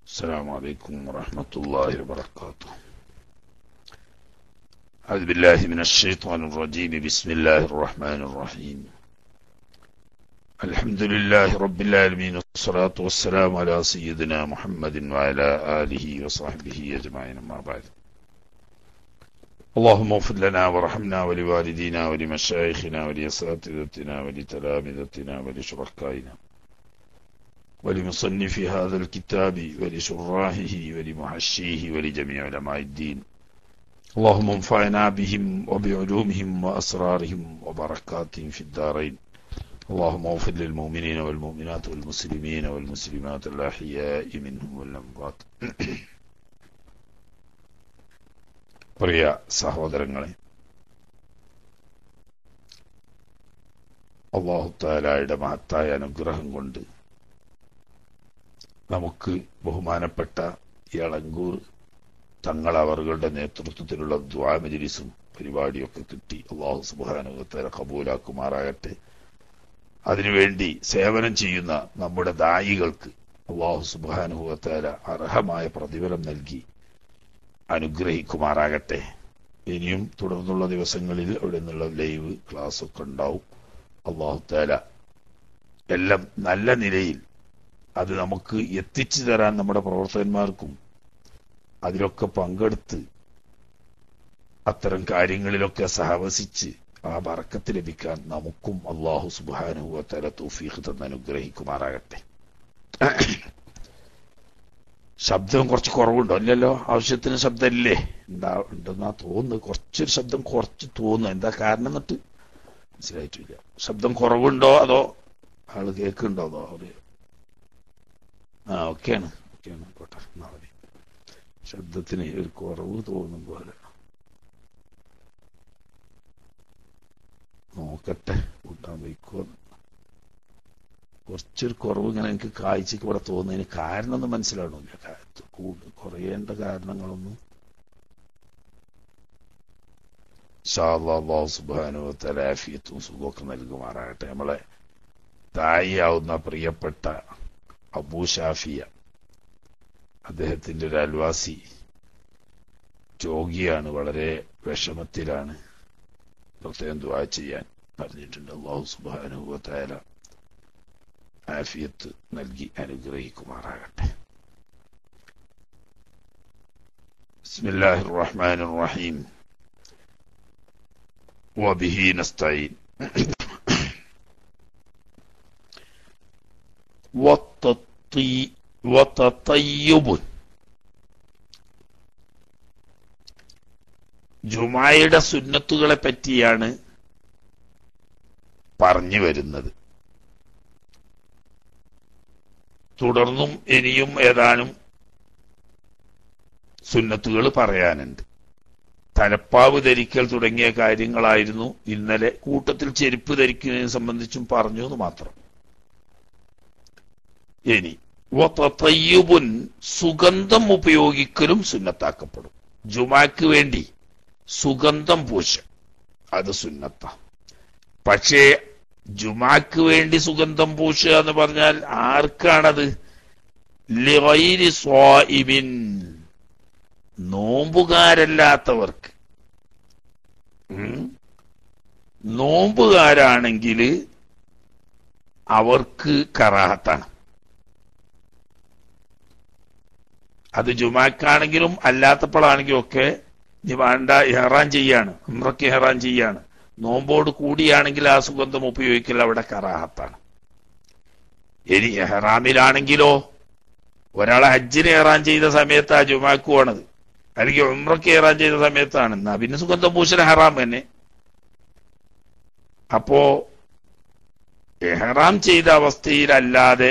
السلام عليكم ورحمة الله وبركاته أعوذ بالله من الشيطان الرجيم بسم الله الرحمن الرحيم الحمد لله رب العالمين والصلاة والسلام على سيدنا محمد وعلى آله وصحبه أجمعين أما بعد اللهم اغفر لنا وارحمنا ولوالدينا ولمشايخنا ولأساتذتنا ولتلامذتنا ولشركائنا ولمصنف هذا الكتاب ولشراحه ولمحشيه ولجميع علماء الدين اللهم انفعنا بهم وبعلومهم وأسرارهم وبركاتهم في الدارين اللهم اغفر للمؤمنين والمؤمنات والمسلمين والمسلمات الأحياء منهم والأموات പ്രിയ സഹോദരങ്ങളെ അള്ളാഹുത്താലായുടെ മഹത്തായ അനുഗ്രഹം കൊണ്ട് നമുക്ക് ബഹുമാനപ്പെട്ട ഇളങ്കൂർ തങ്ങൾ അവരുടെ നേതൃത്വത്തിലുള്ള ദ്വാമജിലിസും പരിപാടിയൊക്കെ കിട്ടി അള്ളാഹു സുബാനുഭവത്തെ കബൂലാക്കുമാറാകട്ടെ അതിനുവേണ്ടി സേവനം ചെയ്യുന്ന നമ്മുടെ ദായികൾക്ക് അള്ളാഹു സുബാനുഭവത്തേല അർഹമായ പ്രതിഫലം നൽകി അനുഗ്രഹിക്കുമാറാകട്ടെ ഇനിയും തുടർന്നുള്ള ദിവസങ്ങളിൽ അവിടെ നിന്നുള്ള ലൈവ് ക്ലാസ് ഒക്കെ ഉണ്ടാവും അള്ളാഹു താല എല്ലാം നല്ല നിലയിൽ അത് നമുക്ക് എത്തിച്ചു തരാൻ നമ്മുടെ പ്രവർത്തകന്മാർക്കും അതിലൊക്കെ പങ്കെടുത്ത് അത്തരം കാര്യങ്ങളിലൊക്കെ സഹവസിച്ച് ആ ബറക്കത്ത് ലഭിക്കാൻ നമുക്കും അള്ളാഹു സുബാനുഭവത്തല തൗഫീഖ് തന്ന് അനുഗ്രഹിക്കുമാറാകട്ടെ ശബ്ദം കുറച്ച് കുറവുണ്ടോ ഇല്ലല്ലോ ആവശ്യത്തിന് ശബ്ദമില്ലേ എന്താ ഉണ്ടെന്നാ തോന്നുന്നു കുറച്ചൊരു ശബ്ദം കുറച്ച് തോന്നുന്നു എന്താ കാരണം എന്നിട്ട് മനസ്സിലായിട്ടില്ല ശബ്ദം കുറവുണ്ടോ അതോ ആള് കേൾക്കുന്നുണ്ടോ അതോ അറിയോ ആ ഓക്കെയാണ് ഓക്കെയാണ് പോട്ടെ എന്നാ മതി ശബ്ദത്തിന് ഒരു കുറവ് തോന്നും പോലെ നോക്കട്ടെ കൂട്ടാൻ വയ്ക്കുമോ കുറച്ചൊരു കുറവ് ഇങ്ങനെ എനിക്ക് കാഴ്ചക്ക് ഇവിടെ തോന്നുന്നതിന് കാരണമൊന്നും മനസ്സിലാവണില്ല കുറയേണ്ട കാരണങ്ങളൊന്നും സുബാനുവത്തലാഫിയത്തും സുഖമൊക്കെ നൽകുമാറാകട്ടെ നമ്മളെ തായിയാവുന്ന പ്രിയപ്പെട്ട അബൂ ഷാഫിയ അദ്ദേഹത്തിന്റെ ഒരു അൽവാസി രോഗിയാണ് വളരെ വിഷമത്തിലാണ് പ്രത്യേകം ദുവാ ചെയ്യാൻ പറഞ്ഞിട്ടുണ്ട് അള്ളാഹു സുബാനുഭവത്തായാല ആഫിയത്ത് നൽകി അനുഗ്രഹിക്കുമാറാകട്ടെ بسم الله الرحمن الرحيم وبه نستعين والتطي وتطيب ജുമായുടെ സുന്നത്തുകളെ പറ്റിയാണ് പറഞ്ഞു വരുന്നത് തുടർന്നും ഇനിയും ഏതാനും സുന്നത്തുകൾ പറയാനുണ്ട് തലപ്പാവ് ധരിക്കൽ തുടങ്ങിയ കാര്യങ്ങളായിരുന്നു ഇന്നലെ കൂട്ടത്തിൽ ചെരുപ്പ് ധരിക്കുന്നതിനെ സംബന്ധിച്ചും പറഞ്ഞു എന്ന് മാത്രം ഇനി തയ്യുബുൻ സുഗന്ധം ഉപയോഗിക്കലും സുന്നത്താക്കപ്പെടും ജുമാക്ക് വേണ്ടി സുഗന്ധം പൂശ അത് സുന്നത്ത പക്ഷേ ജുമാക്ക് വേണ്ടി സുഗന്ധം പൂശുക എന്ന് പറഞ്ഞാൽ ആർക്കാണത് ലിഗൈരി സ്വാഇമിൻ നോമ്പുകാരല്ലാത്തവർക്ക് നോമ്പുകാരാണെങ്കിൽ അവർക്ക് കറാഹത്താണ് അത് ജുമാക്കാണെങ്കിലും അല്ലാത്തപ്പോഴാണെങ്കിലും ഒക്കെ ഇനി വേണ്ട ഹെറാൻ ചെയ്യാണ് ഉമ്രക്ക് ഹെറാൻ ചെയ്യാണ് നോമ്പോട് കൂടിയാണെങ്കിൽ ആ സുഗന്ധം ഉപയോഗിക്കൽ അവിടെ കറാഹത്താണ് ഇനി എഹ്റാമിലാണെങ്കിലോ ഒരാളെ ഹജ്ജിന് ഏറാൻ ചെയ്ത സമയത്ത് ആ ജുമാക്ക് പോണത് അല്ലെങ്കിൽ ഉമ്രക്ക് ഏറാൻ ചെയ്ത സമയത്താണ് എന്നാ പിന്നെ സുഗന്ധം പൂശൽ ഹറാം തന്നെ അപ്പോ എഹ്റാം ചെയ്ത അവസ്ഥയിലല്ലാതെ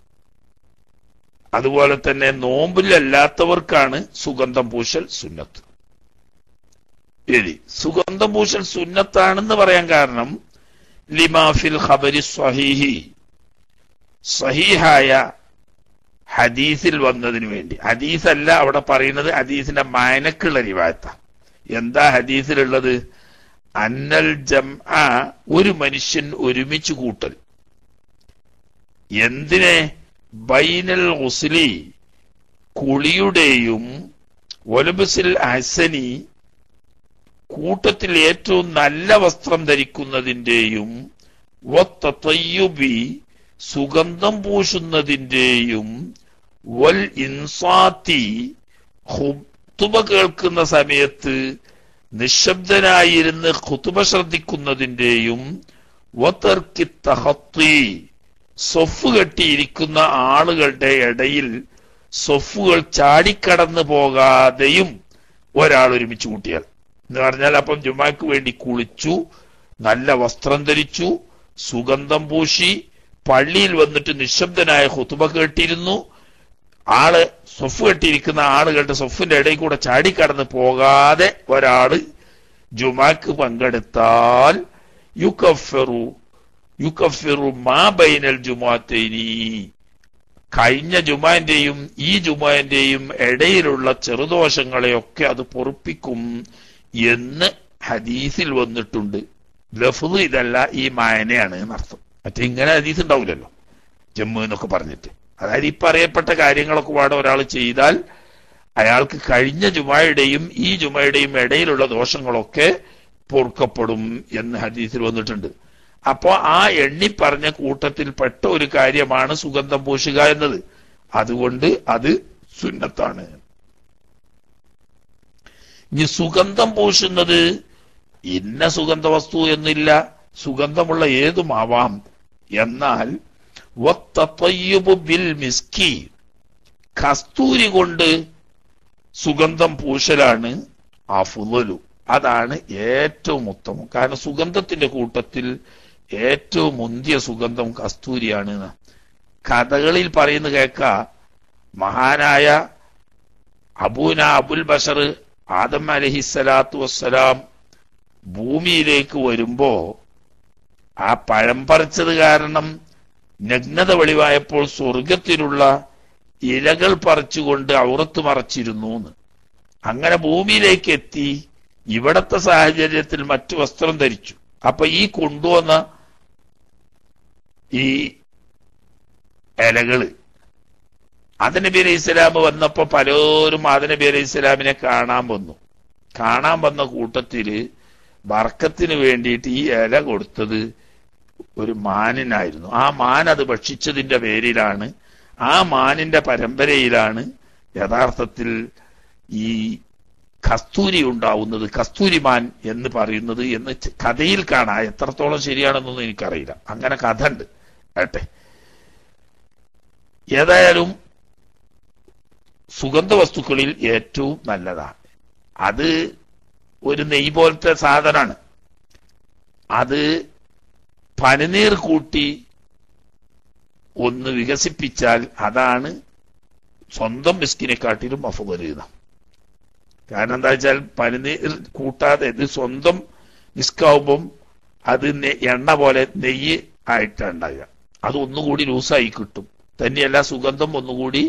അതുപോലെ തന്നെ നോമ്പിലല്ലാത്തവർക്കാണ് സുഗന്ധം പൂശൽ സുന്നത്ത് ശരി സുഗന്ധം പൂശൽ സുന്നത്താണെന്ന് പറയാൻ കാരണം ലിമാഫിൽ ഖബരി സ്വഹീഹി സഹീഹായ ഹദീസിൽ വന്നതിന് വേണ്ടി ഹദീസല്ല അവിടെ പറയുന്നത് ഹദീസിന്റെ മായനക്കുള്ള റിവായത്ത എന്താ ഹദീസിലുള്ളത് അന്നൽ ജം ഒരു മനുഷ്യൻ ഒരുമിച്ച് കൂട്ടൽ എന്തിനെ ബൈനൽ ഉസ്ലി കുളിയുടെയും ഒലബസിൽ അഹസനി കൂട്ടത്തിൽ ഏറ്റവും നല്ല വസ്ത്രം ധരിക്കുന്നതിന്റെയും വത്തയ്യുബി സുഗന്ധം പൂശുന്നതിന്റെയും വൽ ഇൻസാത്തി ഹുത്തുബ കേൾക്കുന്ന സമയത്ത് നിശബ്ദനായിരുന്ന് ഖുതുബ ശ്രദ്ധിക്കുന്നതിന്റെയും വതർക്കി തഹത്തി സൊഫ് കെട്ടിയിരിക്കുന്ന ആളുകളുടെ ഇടയിൽ സൊഫുകൾ ചാടിക്കടന്നു പോകാതെയും ഒരാൾ ഒരുമിച്ച് കൂട്ടിയാൽ എന്ന് പറഞ്ഞാൽ അപ്പം ജുമാക്ക് വേണ്ടി കുളിച്ചു നല്ല വസ്ത്രം ധരിച്ചു സുഗന്ധം പൂശി പള്ളിയിൽ വന്നിട്ട് നിശബ്ദനായ ഹുത്തുബ കേട്ടിരുന്നു ആള് സൊഫ് കെട്ടിയിരിക്കുന്ന ആളുകളുടെ സൊഫിന്റെ ഇടയിൽ കൂടെ ചാടിക്കടന്ന് പോകാതെ ഒരാള് ജുമാക്ക് പങ്കെടുത്താൽ യുക്കഫെറു യുക്കഫിറു മാ ബൈനൽ ജുമാത്തൈനി കഴിഞ്ഞ ജുമാന്റെയും ഈ ജുമാന്റെയും ഇടയിലുള്ള ചെറുദോഷങ്ങളെയൊക്കെ അത് പൊറുപ്പിക്കും എന്ന് ഹദീസിൽ വന്നിട്ടുണ്ട് ലഫ്ദ് ഇതല്ല ഈ മായനയാണ് എന്നർത്ഥം മറ്റേ ഇങ്ങനെ ഹദീസ് ഉണ്ടാവില്ലല്ലോ ജമ്മു എന്നൊക്കെ പറഞ്ഞിട്ട് അതായത് ഈ പറയപ്പെട്ട കാര്യങ്ങളൊക്കെ പാടെ ഒരാൾ ചെയ്താൽ അയാൾക്ക് കഴിഞ്ഞ ജുമായുടെയും ഈ ജുമായുടെയും ഇടയിലുള്ള ദോഷങ്ങളൊക്കെ പൊറുക്കപ്പെടും എന്ന് ഹദീസിൽ വന്നിട്ടുണ്ട് അപ്പോ ആ എണ്ണി പറഞ്ഞ കൂട്ടത്തിൽ പെട്ട ഒരു കാര്യമാണ് സുഗന്ധം പൂശുക എന്നത് അതുകൊണ്ട് അത് സുന്നത്താണ് ഇനി സുഗന്ധം പൂശുന്നത് ഇന്ന സുഗന്ധ വസ്തു എന്നില്ല സുഗന്ധമുള്ള ഏതുമാവാം എന്നാൽ വത്തയ്യുബു ബിൽ മിസ്കി കസ്തൂരി കൊണ്ട് സുഗന്ധം പൂശലാണ് അഫുലു അതാണ് ഏറ്റവും ഉത്തമം കാരണം സുഗന്ധത്തിന്റെ കൂട്ടത്തിൽ ഏറ്റവും മുന്തിയ സുഗന്ധം കസ്തൂരിയാണ് എന്ന്. കഥകളിൽ പറയുന്ന കേക്ക മഹാനായ അബൂന അബുൽ ബഷർ ആദം അലഹിസ്സലാത്തു വസ്സലാം ഭൂമിയിലേക്ക് വരുമ്പോ ആ പഴം പറിച്ചത് കാരണം നഗ്നത വെളിവായപ്പോൾ സ്വർഗത്തിലുള്ള ഇലകൾ പറിച്ചുകൊണ്ട് ഔറത്ത് മറച്ചിരുന്നു എന്ന്. അങ്ങനെ ഭൂമിയിലേക്ക് എത്തി ഇവിടത്തെ സാഹചര്യത്തിൽ മറ്റു വസ്ത്രം ധരിച്ചു അപ്പൊ ഈ കൊണ്ടുവന്ന ഈ ഇലകള് ആദനബി അലൈഹി ഇസ്ലാം വന്നപ്പോ പലരും ആദനബി അലൈഹി ഇസ്ലാമിനെ കാണാൻ വന്നു കാണാൻ വന്ന കൂട്ടത്തില് ബർക്കത്തിന് വേണ്ടിയിട്ട് ഈ ഇല കൊടുത്തത് ഒരു മാനിനായിരുന്നു ആ മാൻ അത് ഭക്ഷിച്ചതിന്റെ പേരിലാണ് ആ മാനിന്റെ പരമ്പരയിലാണ് യഥാർത്ഥത്തിൽ ഈ കസ്തൂരി ഉണ്ടാവുന്നത് കസ്തൂരിമാൻ എന്ന് പറയുന്നത് എന്ന് ച- കഥയിൽ കാണാം എത്രത്തോളം ശരിയാണെന്നൊന്നും എനിക്കറിയില്ല അങ്ങനെ കഥ ഉണ്ട് കേട്ടെ ഏതായാലും സുഗന്ധ വസ്തുക്കളിൽ ഏറ്റവും നല്ലതാണ് അത് ഒരു നെയ് പോലത്തെ സാധനമാണ് അത് പനിനീർ കൂട്ടി ഒന്ന് വികസിപ്പിച്ചാൽ അതാണ് സ്വന്തം മിസ്കിനെക്കാട്ടിലും അഫുദരീത കാരണം എന്താ വെച്ചാൽ പനിനീർ കൂട്ടാതെ ഇത് സ്വന്തം മിസ്കാവുമ്പം അത് നെ- എണ്ണ പോലെ നെയ്യ് ആയിട്ടാണ് ഉണ്ടാകുക അത് ഒന്നുകൂടി ലൂസായി കിട്ടും തന്നെയല്ല സുഗന്ധം ഒന്നുകൂടി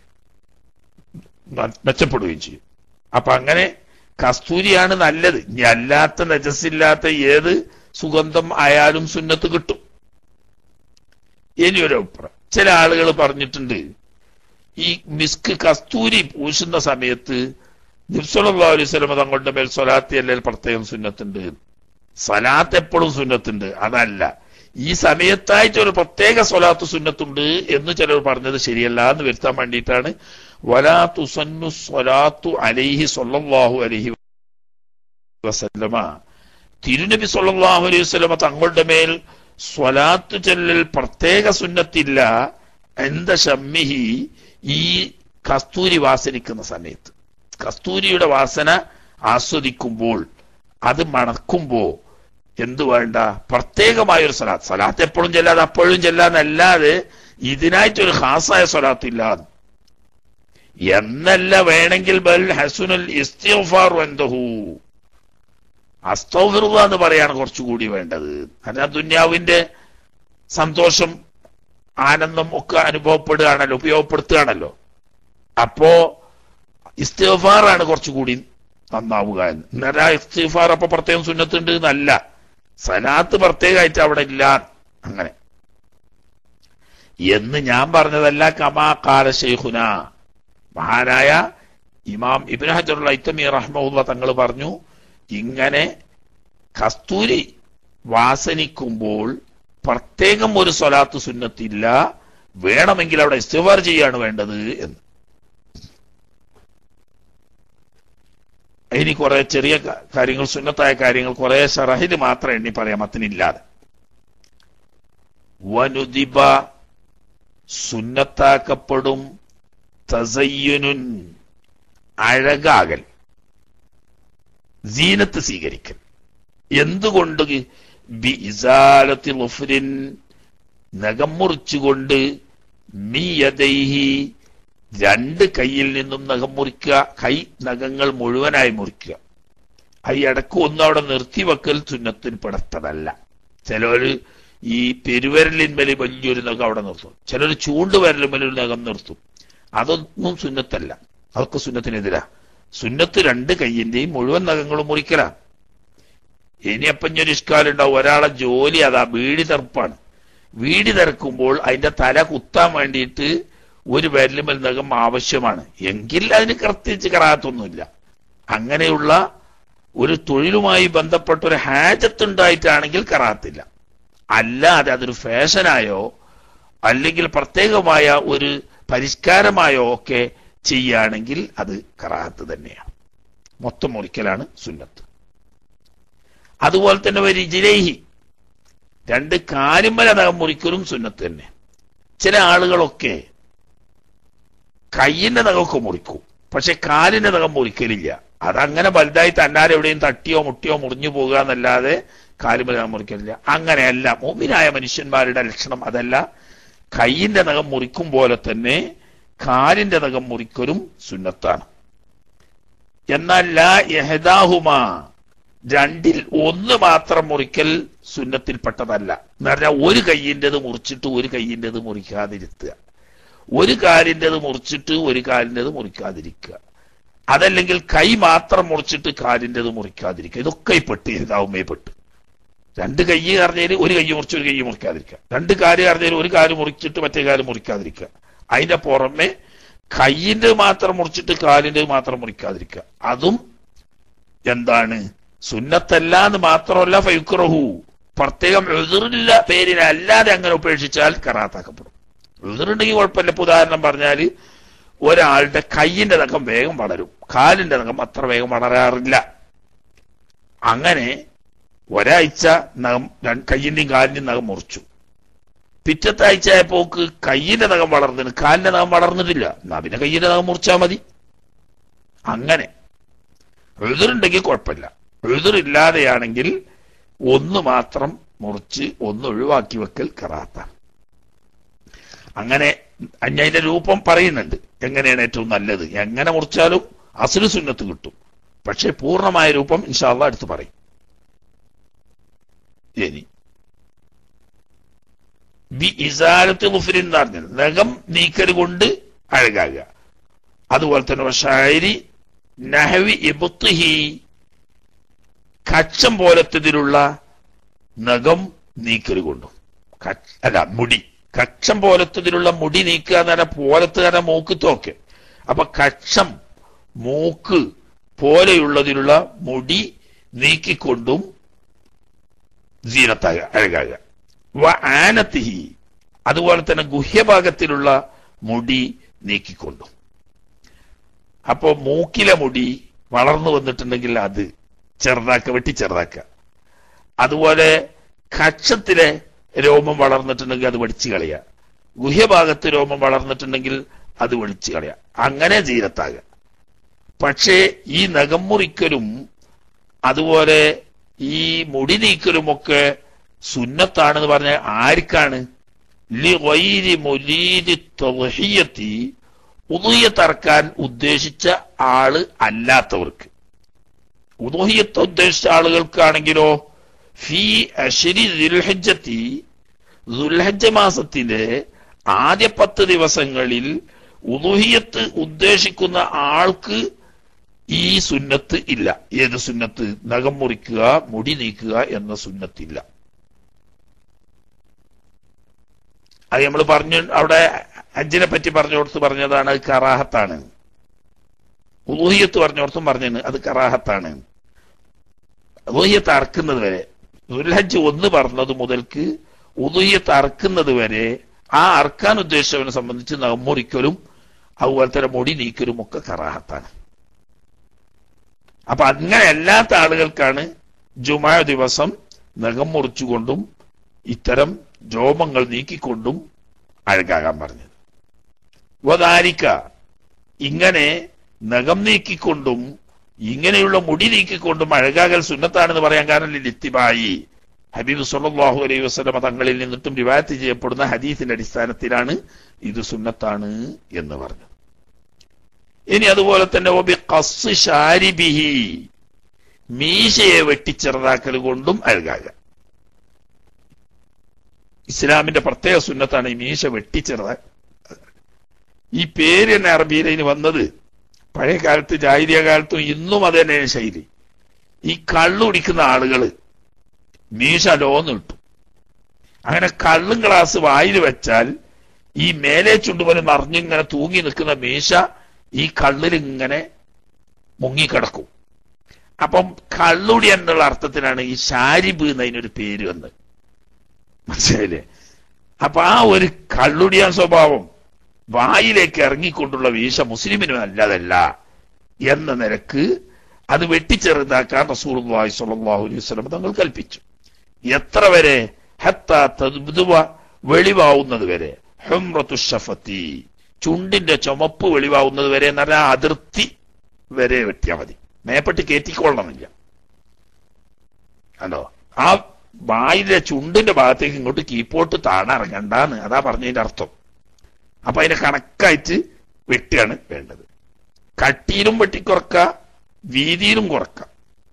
മ- മെച്ചപ്പെടുകയും ചെയ്യും അപ്പൊ അങ്ങനെ കസ്തൂരിയാണ് നല്ലത് ഇനി അല്ലാത്ത നജസില്ലാത്ത ഏത് സുഗന്ധം ആയാലും സുന്നത്ത് കിട്ടും ഇനിയൊരു അഭിപ്രായം ചില ആളുകൾ പറഞ്ഞിട്ടുണ്ട് ഈ മിസ്ക് കസ്തൂരി പൂശുന്ന സമയത്ത് നിബ്സല്ലാ അലൈഹി സ്വലമ തങ്ങളുടെ മേൽ സ്വലാത്തി അല്ലെങ്കിൽ പ്രത്യേകം സുന്നത്തുണ്ട് സ്വലാത്ത് എപ്പോഴും സുന്നത്തുണ്ട് അതല്ല ഈ സമയത്തായിട്ട് ഒരു പ്രത്യേക സ്വലാത്ത് സുന്നത്തുണ്ട് എന്ന് ചിലർ പറഞ്ഞത് ശരിയല്ല എന്ന് വരുത്താൻ വേണ്ടിയിട്ടാണ് വലാ തുസന്നു സ്വലാത്തു അലൈഹി സ്വല്ലല്ലാഹു അലൈഹി വസല്ലമ തിരുനബി സല്ലല്ലാഹു അലൈഹി വസല്ലമ തങ്ങളുടെ മേൽ സ്വലാത്ത് ചെല്ലൽ പ്രത്യേക സുന്നത്തില്ല എന്ത ഷമ്മിഹി ഈ കസ്തൂരി വാസനിക്കുന്ന സമയത്ത് കസ്തൂരിയുടെ വാസന ആസ്വദിക്കുമ്പോൾ അത് മണക്കുമ്പോ എന്തു വേണ്ട പ്രത്യേകമായ ഒരു സ്വലാത്ത് സ്വലാത്ത് എപ്പോഴും ചെല്ലാതെ അപ്പോഴും ചെല്ലാന്നല്ലാതെ ഇതിനായിട്ടൊരു ഖാസായ സ്വലാത്ത് ഇല്ല എന്നല്ല വേണമെങ്കിൽ ബൽ ഹസുനൽ ഇസ്തിഗ്ഫാർ വന്തഹു അസ്തൗഫിറുള്ള എന്ന് പറയാണ് കുറച്ചുകൂടി വേണ്ടത് കാരണം ദുന്യാവിന്റെ സന്തോഷം ആനന്ദം ഒക്കെ അനുഭവപ്പെടുകയാണല്ലോ ഉപയോഗപ്പെടുത്തുകയാണല്ലോ അപ്പോ ഇസ്തിഫാറാണ് കുറച്ചുകൂടി നന്നാവുക എന്ന് എന്നാലും ആ ഇസ്തിഫാർ അപ്പൊ പ്രത്യേകം സുന്നത്തുണ്ട് എന്നല്ല സലാത്ത് പ്രത്യേകമായിട്ട് അവിടെ ഇല്ല അങ്ങനെ എന്ന് ഞാൻ പറഞ്ഞതല്ല കമാ കാല ഷെയ്ഖുന മഹാനായ ഇമാം ഇബ്നു ഹജറുൽ ഐത്തമി റഹ്മുള്ള തങ്ങൾ പറഞ്ഞു ഇങ്ങനെ കസ്തൂരി വാസനിക്കുമ്പോൾ പ്രത്യേകം ഒരു സ്വലാത്ത് സുന്നത്തില്ല വേണമെങ്കിൽ അവിടെ ഇസ്തിഫാർ ചെയ്യാണ് വേണ്ടത് എന്ന് ഇനി കുറെ ചെറിയ ക- കാര്യങ്ങൾ സുന്നത്തായ കാര്യങ്ങൾ കുറെ ഷറഹിൽ മാത്രം എണ്ണി പറയാം മത്തിനില്ലാതെ വനുദിബ സുന്നത്താക്കപ്പെടും തസയ്യുനുൻ അഴകാകൽ സീനത്ത് സ്വീകരിക്കൽ എന്തുകൊണ്ട് ബി ഇസാലത്തി ലുഫ്രിൻ നഖം മുറിച്ചുകൊണ്ട് മിയദൈഹി രണ്ട് കൈയിൽ നിന്നും നഖം മുറിക്കുക കൈ നഖങ്ങൾ മുഴുവനായി മുറിക്കുക ആ ഇടക്ക് ഒന്നും അവിടെ നിർത്തിവെക്കൽ സുന്നത്തിൽ പെടുത്തതല്ല ചിലര് ഈ പെരുവിരലിന്മേൽ വലിയൊരു നഖം അവിടെ നിർത്തും ചിലർ ചൂണ്ടുവിരലിന്മേൽ ഒരു നഖം നിർത്തും അതൊന്നും സുന്നത്തല്ല അതൊക്കെ സുന്നത്തിനെതിരാ സുന്നത്ത് രണ്ട് കൈയിന്റെയും മുഴുവൻ നഖങ്ങളും മുറിക്കലാ ഇനി അപ്പം ഒരു ഇഷ്കാലുണ്ടാവും ഒരാളെ ജോലി അതാ വീടി തെറുപ്പാണ് വീടി തെറുക്കുമ്പോൾ അതിന്റെ തല കുത്താൻ വേണ്ടിയിട്ട് ഒരു വിരലുമൽ നഖം ആവശ്യമാണ് എങ്കിൽ അതിന് പ്രത്യേകിച്ച് കറാത്തൊന്നുമില്ല അങ്ങനെയുള്ള ഒരു തൊഴിലുമായി ബന്ധപ്പെട്ട ഒരു ഹാജത്ത് ഉണ്ടായിട്ടാണെങ്കിൽ കറാത്തില്ല അല്ലാതെ അതൊരു ഫാഷനായോ അല്ലെങ്കിൽ പ്രത്യേകമായ ഒരു പരിഷ്കാരമായോ ഒക്കെ ചെയ്യുകയാണെങ്കിൽ അത് കറാത്ത് തന്നെയാണ് മൊത്തം മുറിക്കലാണ് സുന്നത്ത് അതുപോലെ തന്നെ ഒരു ഇജിലേഹി രണ്ട് കാലുമ്മല നഖം മുറിക്കലും സുന്നത്ത് തന്നെ ചില ആളുകളൊക്കെ കയ്യിന്റെ നഖമൊക്കെ മുറിക്കും പക്ഷെ കാലിന്റെ നഖം മുറിക്കലില്ല അതങ്ങനെ വലുതായി തന്നാലെ എവിടെയും തട്ടിയോ മുട്ടിയോ മുറിഞ്ഞു പോകുക എന്നല്ലാതെ കാലുമ്മല നഖം മുറിക്കലില്ല അങ്ങനെയല്ല മോമിനായ മനുഷ്യന്മാരുടെ ലക്ഷണം അതല്ല കയ്യിന്റെ നഖം മുറിക്കും പോലെ തന്നെ കാലിന്റെ നഖം മുറിക്കലും സുന്നത്താണ് എന്നാൽ ലാ യഹദാഹുമാ രണ്ടിൽ ഒന്ന് മാത്രം മുറിക്കൽ സുന്നത്തിൽപ്പെട്ടതല്ല എന്ന് പറഞ്ഞാൽ ഒരു കയ്യിൻ്റെത് മുറിച്ചിട്ട് ഒരു കയ്യിൻ്റെത് മുറിക്കാതിരുത്തുക ഒരു കാലിൻ്റെത് മുറിച്ചിട്ട് ഒരു കാലിൻ്റെത് മുറിക്കാതിരിക്കുക അതല്ലെങ്കിൽ കൈ മാത്രം മുറിച്ചിട്ട് കാലിൻ്റെത് മുറിക്കാതിരിക്കുക ഇതൊക്കെ ഈ പെട്ട് ഇതാവുമേ പെട്ട് രണ്ട് കൈ അറിഞ്ഞതിൽ ഒരു കൈ മുറിച്ച് ഒരു കൈ മുറിക്കാതിരിക്കുക രണ്ട് കാല് അറിഞ്ഞതിൽ ഒരു കാല് മുറിച്ചിട്ട് മറ്റേ കാല് മുറിക്കാതിരിക്കുക അതിന്റെ പുറമെ കൈയിന്റെ മാത്രം മുറിച്ചിട്ട് കാലിന്റെ മാത്രം മുറിക്കാതിരിക്കുക അതും എന്താണ് സുന്നത്തല്ല എന്ന് മാത്രമല്ല ഫൈക്കുറഹു പ്രത്യേകം എതിറില്ല പേരിനെ അല്ലാതെ അങ്ങനെ ഉപേക്ഷിച്ചാൽ കറാത്താക്കപ്പെടും എതിറുണ്ടെങ്കിൽ കുഴപ്പമില്ല ഇപ്പൊ ഉദാഹരണം പറഞ്ഞാൽ ഒരാളുടെ കയ്യിന്റെ നഖം വേഗം വളരും കാലിന്റെ നഖം അത്ര വേഗം വളരാറില്ല അങ്ങനെ ഒരാഴ്ച നഖം രണ്ട് കയ്യിന്റെയും കാലിന്റെയും നഖം മുറിച്ചു പിറ്റത്തെ ആഴ്ച ആയപ്പോക്ക് കയ്യിന്റെ നഖം വളർന്നിട്ട് കാലിന്റെ നഖം വളർന്നിട്ടില്ല എന്നാ പിന്നെ കയ്യിന്റെ നഖം മുറിച്ചാൽ മതി അങ്ങനെ എഴുതുന്നുണ്ടെങ്കിൽ കുഴപ്പമില്ല എഴുതില്ലാതെയാണെങ്കിൽ ഒന്ന് മാത്രം മുറിച്ച് ഒന്ന് ഒഴിവാക്കി വെക്കൽ കറാത്ത അങ്ങനെ അതിന്റെ രൂപം പറയുന്നുണ്ട് എങ്ങനെയാണ് ഏറ്റവും നല്ലത് എങ്ങനെ മുറിച്ചാലും അസുര സുന്നത്ത് കിട്ടും പക്ഷെ പൂർണ്ണമായ രൂപം ഇൻഷാല്ല അടുത്ത് പറയും ഇനി ബി ഇസാലത്ത് മുഫിരിൻ എന്ന് പറഞ്ഞത് നഖം നീക്കൽ കൊണ്ട് അഴകാകുക അതുപോലെ തന്നെ ഷാരി നഹവി ഇബുത്തുഹി കച്ചം പോലത്തതിലുള്ള നഖം നീക്കൽ കൊണ്ടും കച്ച്- അല്ല മുടി കക്ഷം പോലത്തതിലുള്ള മുടി നീക്കുക എന്ന് പറഞ്ഞാൽ പോലത്ത് തന്നെ മൂക്ക് തോക്ക് അപ്പൊ കക്ഷം മൂക്ക് പോലെയുള്ളതിലുള്ള മുടി നീക്കിക്കൊണ്ടും സീനത്താകുക അഴകാകുക വ ആനത്തിഹി അതുപോലെ തന്നെ ഗുഹ്യഭാഗത്തിലുള്ള മുടി നീക്കിക്കൊണ്ടും അപ്പോ മൂക്കിലെ മുടി വളർന്നു വന്നിട്ടുണ്ടെങ്കിൽ അത് ചെറുതാക്കുക വെട്ടി ചെറുതാക്കുക അതുപോലെ കക്ഷത്തിലെ രോമം വളർന്നിട്ടുണ്ടെങ്കിൽ അത് വടിച്ചു കളയുക ഗുഹ്യഭാഗത്ത് രോമം വളർന്നിട്ടുണ്ടെങ്കിൽ അത് വടിച്ചു കളയുക അങ്ങനെ ജീരത്താകുക പക്ഷേ ഈ നഖം മുറിക്കലും അതുപോലെ ഈ മുടി നീക്കലുമൊക്കെ സുന്നത്താണെന്ന് പറഞ്ഞ ആർക്കാണ് ലി ഗൈരി മുരീദി തദ്ഹിയത്തി ഉദുഹിയത്ത് അറക്കാൻ ഉദ്ദേശിച്ച ആള് അല്ലാത്തവർക്ക് ഉദുഹിയത്ത് ഉദ്ദേശിച്ച ആളുകൾക്കാണെങ്കിലോ ഫി അശരി ദുൽഹജ്ജത്തി ദുൽഹജ്ജ മാസത്തിലെ ആദ്യ പത്ത് ദിവസങ്ങളിൽ ഉദുഹിയത്ത് ഉദ്ദേശിക്കുന്ന ആൾക്ക് ഈ സുന്നത്ത് ഇല്ല ഏത് സുന്നത്ത് നഖം മുറിക്കുക മുടി നീക്കുക എന്ന സുന്നത്തില്ല അത് നമ്മൾ പറഞ്ഞു അവിടെ ഹജ്ജിനെ പറ്റി പറഞ്ഞു കൊടുത്ത് പറഞ്ഞതാണ് അത് കറാഹത്താണ് ഉലൂഹിയത്ത് പറഞ്ഞോർത്തും പറഞ്ഞാണ് അത് കറാഹത്താണ് ഉലൂഹിയത്ത് അറക്കുന്നത് വരെ ദുൽഹജ്ജ് ഒന്ന് പറഞ്ഞത് മുതൽക്ക് ഉദുയ്യത്ത് അറക്കുന്നത് വരെ ആ അറക്കാൻ ഉദ്ദേശിച്ചവനെ സംബന്ധിച്ച് നമുറിക്കലും അതുപോലെ തന്നെ മുടി നീക്കലും ഒക്കെ കറാഹത്താണ് അപ്പൊ അങ്ങനെ അല്ലാത്ത ആളുകൾക്കാണ് ജുമാ ദിവസം നഖം മുറിച്ചുകൊണ്ടും ഇത്തരം രോമങ്ങൾ നീക്കിക്കൊണ്ടും അഴുകാകാൻ പറഞ്ഞത് വതാരിക്ക ഇങ്ങനെ നഖം നീക്കിക്കൊണ്ടും ഇങ്ങനെയുള്ള മുടി നീക്കിക്കൊണ്ടും അഴകാകൽ സുന്നത്താണെന്ന് പറയാൻ കാരണം ലിത്തിബായി ഹബീബ് സല്ലല്ലാഹു അലൈഹി വസല്ലമ തങ്ങളിൽ നിന്നിട്ടും റിവായത്ത് ചെയ്യപ്പെടുന്ന ഹദീസിന്റെ അടിസ്ഥാനത്തിലാണ് ഇത് സുന്നത്താണ് എന്ന് പറഞ്ഞത് ഇനി അതുപോലെ തന്നെ ഒബി കസ് ഷാരിബിഹി മീശയെ വെട്ടിച്ചെറുതാക്കൽ കൊണ്ടും അഴുകാക ഇസ്ലാമിന്റെ പ്രത്യേക സുന്നത്താണ് ഈ മീശ വെട്ടിച്ചെറുതാ ഈ പേര് തന്നെ അറബിയിലേക്ക് വന്നത് പഴയ കാലത്ത് ജാഹിരിയ കാലത്തും ഇന്നും അത് തന്നെയാണ് ശൈലി ഈ കള്ളു കുടിക്കുന്ന ആളുകള് മീശ ലോന്ന് കിട്ടും അങ്ങനെ കള്ളും ഗ്ലാസ് വായിൽ വെച്ചാൽ ഈ മേലെ ചുണ്ടുപോലെ നിറഞ്ഞിങ്ങനെ തൂങ്ങി നിൽക്കുന്ന മീശ ഈ കള്ളിൽ ഇങ്ങനെ മുങ്ങിക്കിടക്കും അപ്പം കള്ളുടി എന്നുള്ള അർത്ഥത്തിലാണ് ഈ ഷാരിബ് എന്നതിനൊരു പേര് വന്നത് മനസ്സിലായില്ലേ അപ്പൊ ആ ഒരു കള്ളുടിയാൻ സ്വഭാവം വായിലേക്ക് ഇറങ്ങിക്കൊണ്ടുള്ള വീശ മുസ്ലിമിന് നല്ലതല്ല എന്ന നിരക്ക് അത് വെട്ടിച്ചെറുതാക്കാൻ റസൂൽ സ്വല്ലല്ലാഹു അലൈഹി വസല്ലം തങ്ങൾ കൽപ്പിച്ചു എത്ര വരെ ഹത്താ തദ്ബുവ വെളിവാവുന്നത് വരെ ഹുംറത്തു ഷഫത്തി ചുണ്ടിന്റെ ചുമപ്പ് വെളിവാവുന്നത് വരെ എന്ന് പറഞ്ഞാൽ അതിർത്തി വരെ വെട്ടിയാൽ മതി മേപ്പെട്ട് കയറ്റിക്കൊള്ളണമെന്നില്ല കണ്ടോ ആ വായിലെ ചുണ്ടിന്റെ ഭാഗത്തേക്ക് ഇങ്ങോട്ട് കീപ്പോട്ട് താണിറങ്ങണ്ടാന്ന് അതാ പറഞ്ഞതിന്റെ അർത്ഥം അപ്പൊ അതിനെ കണക്കായിട്ട് വെട്ടുകയാണ് വേണ്ടത് കട്ടിയിലും വെട്ടിക്കുറക്ക വീതിയിലും കുറക്ക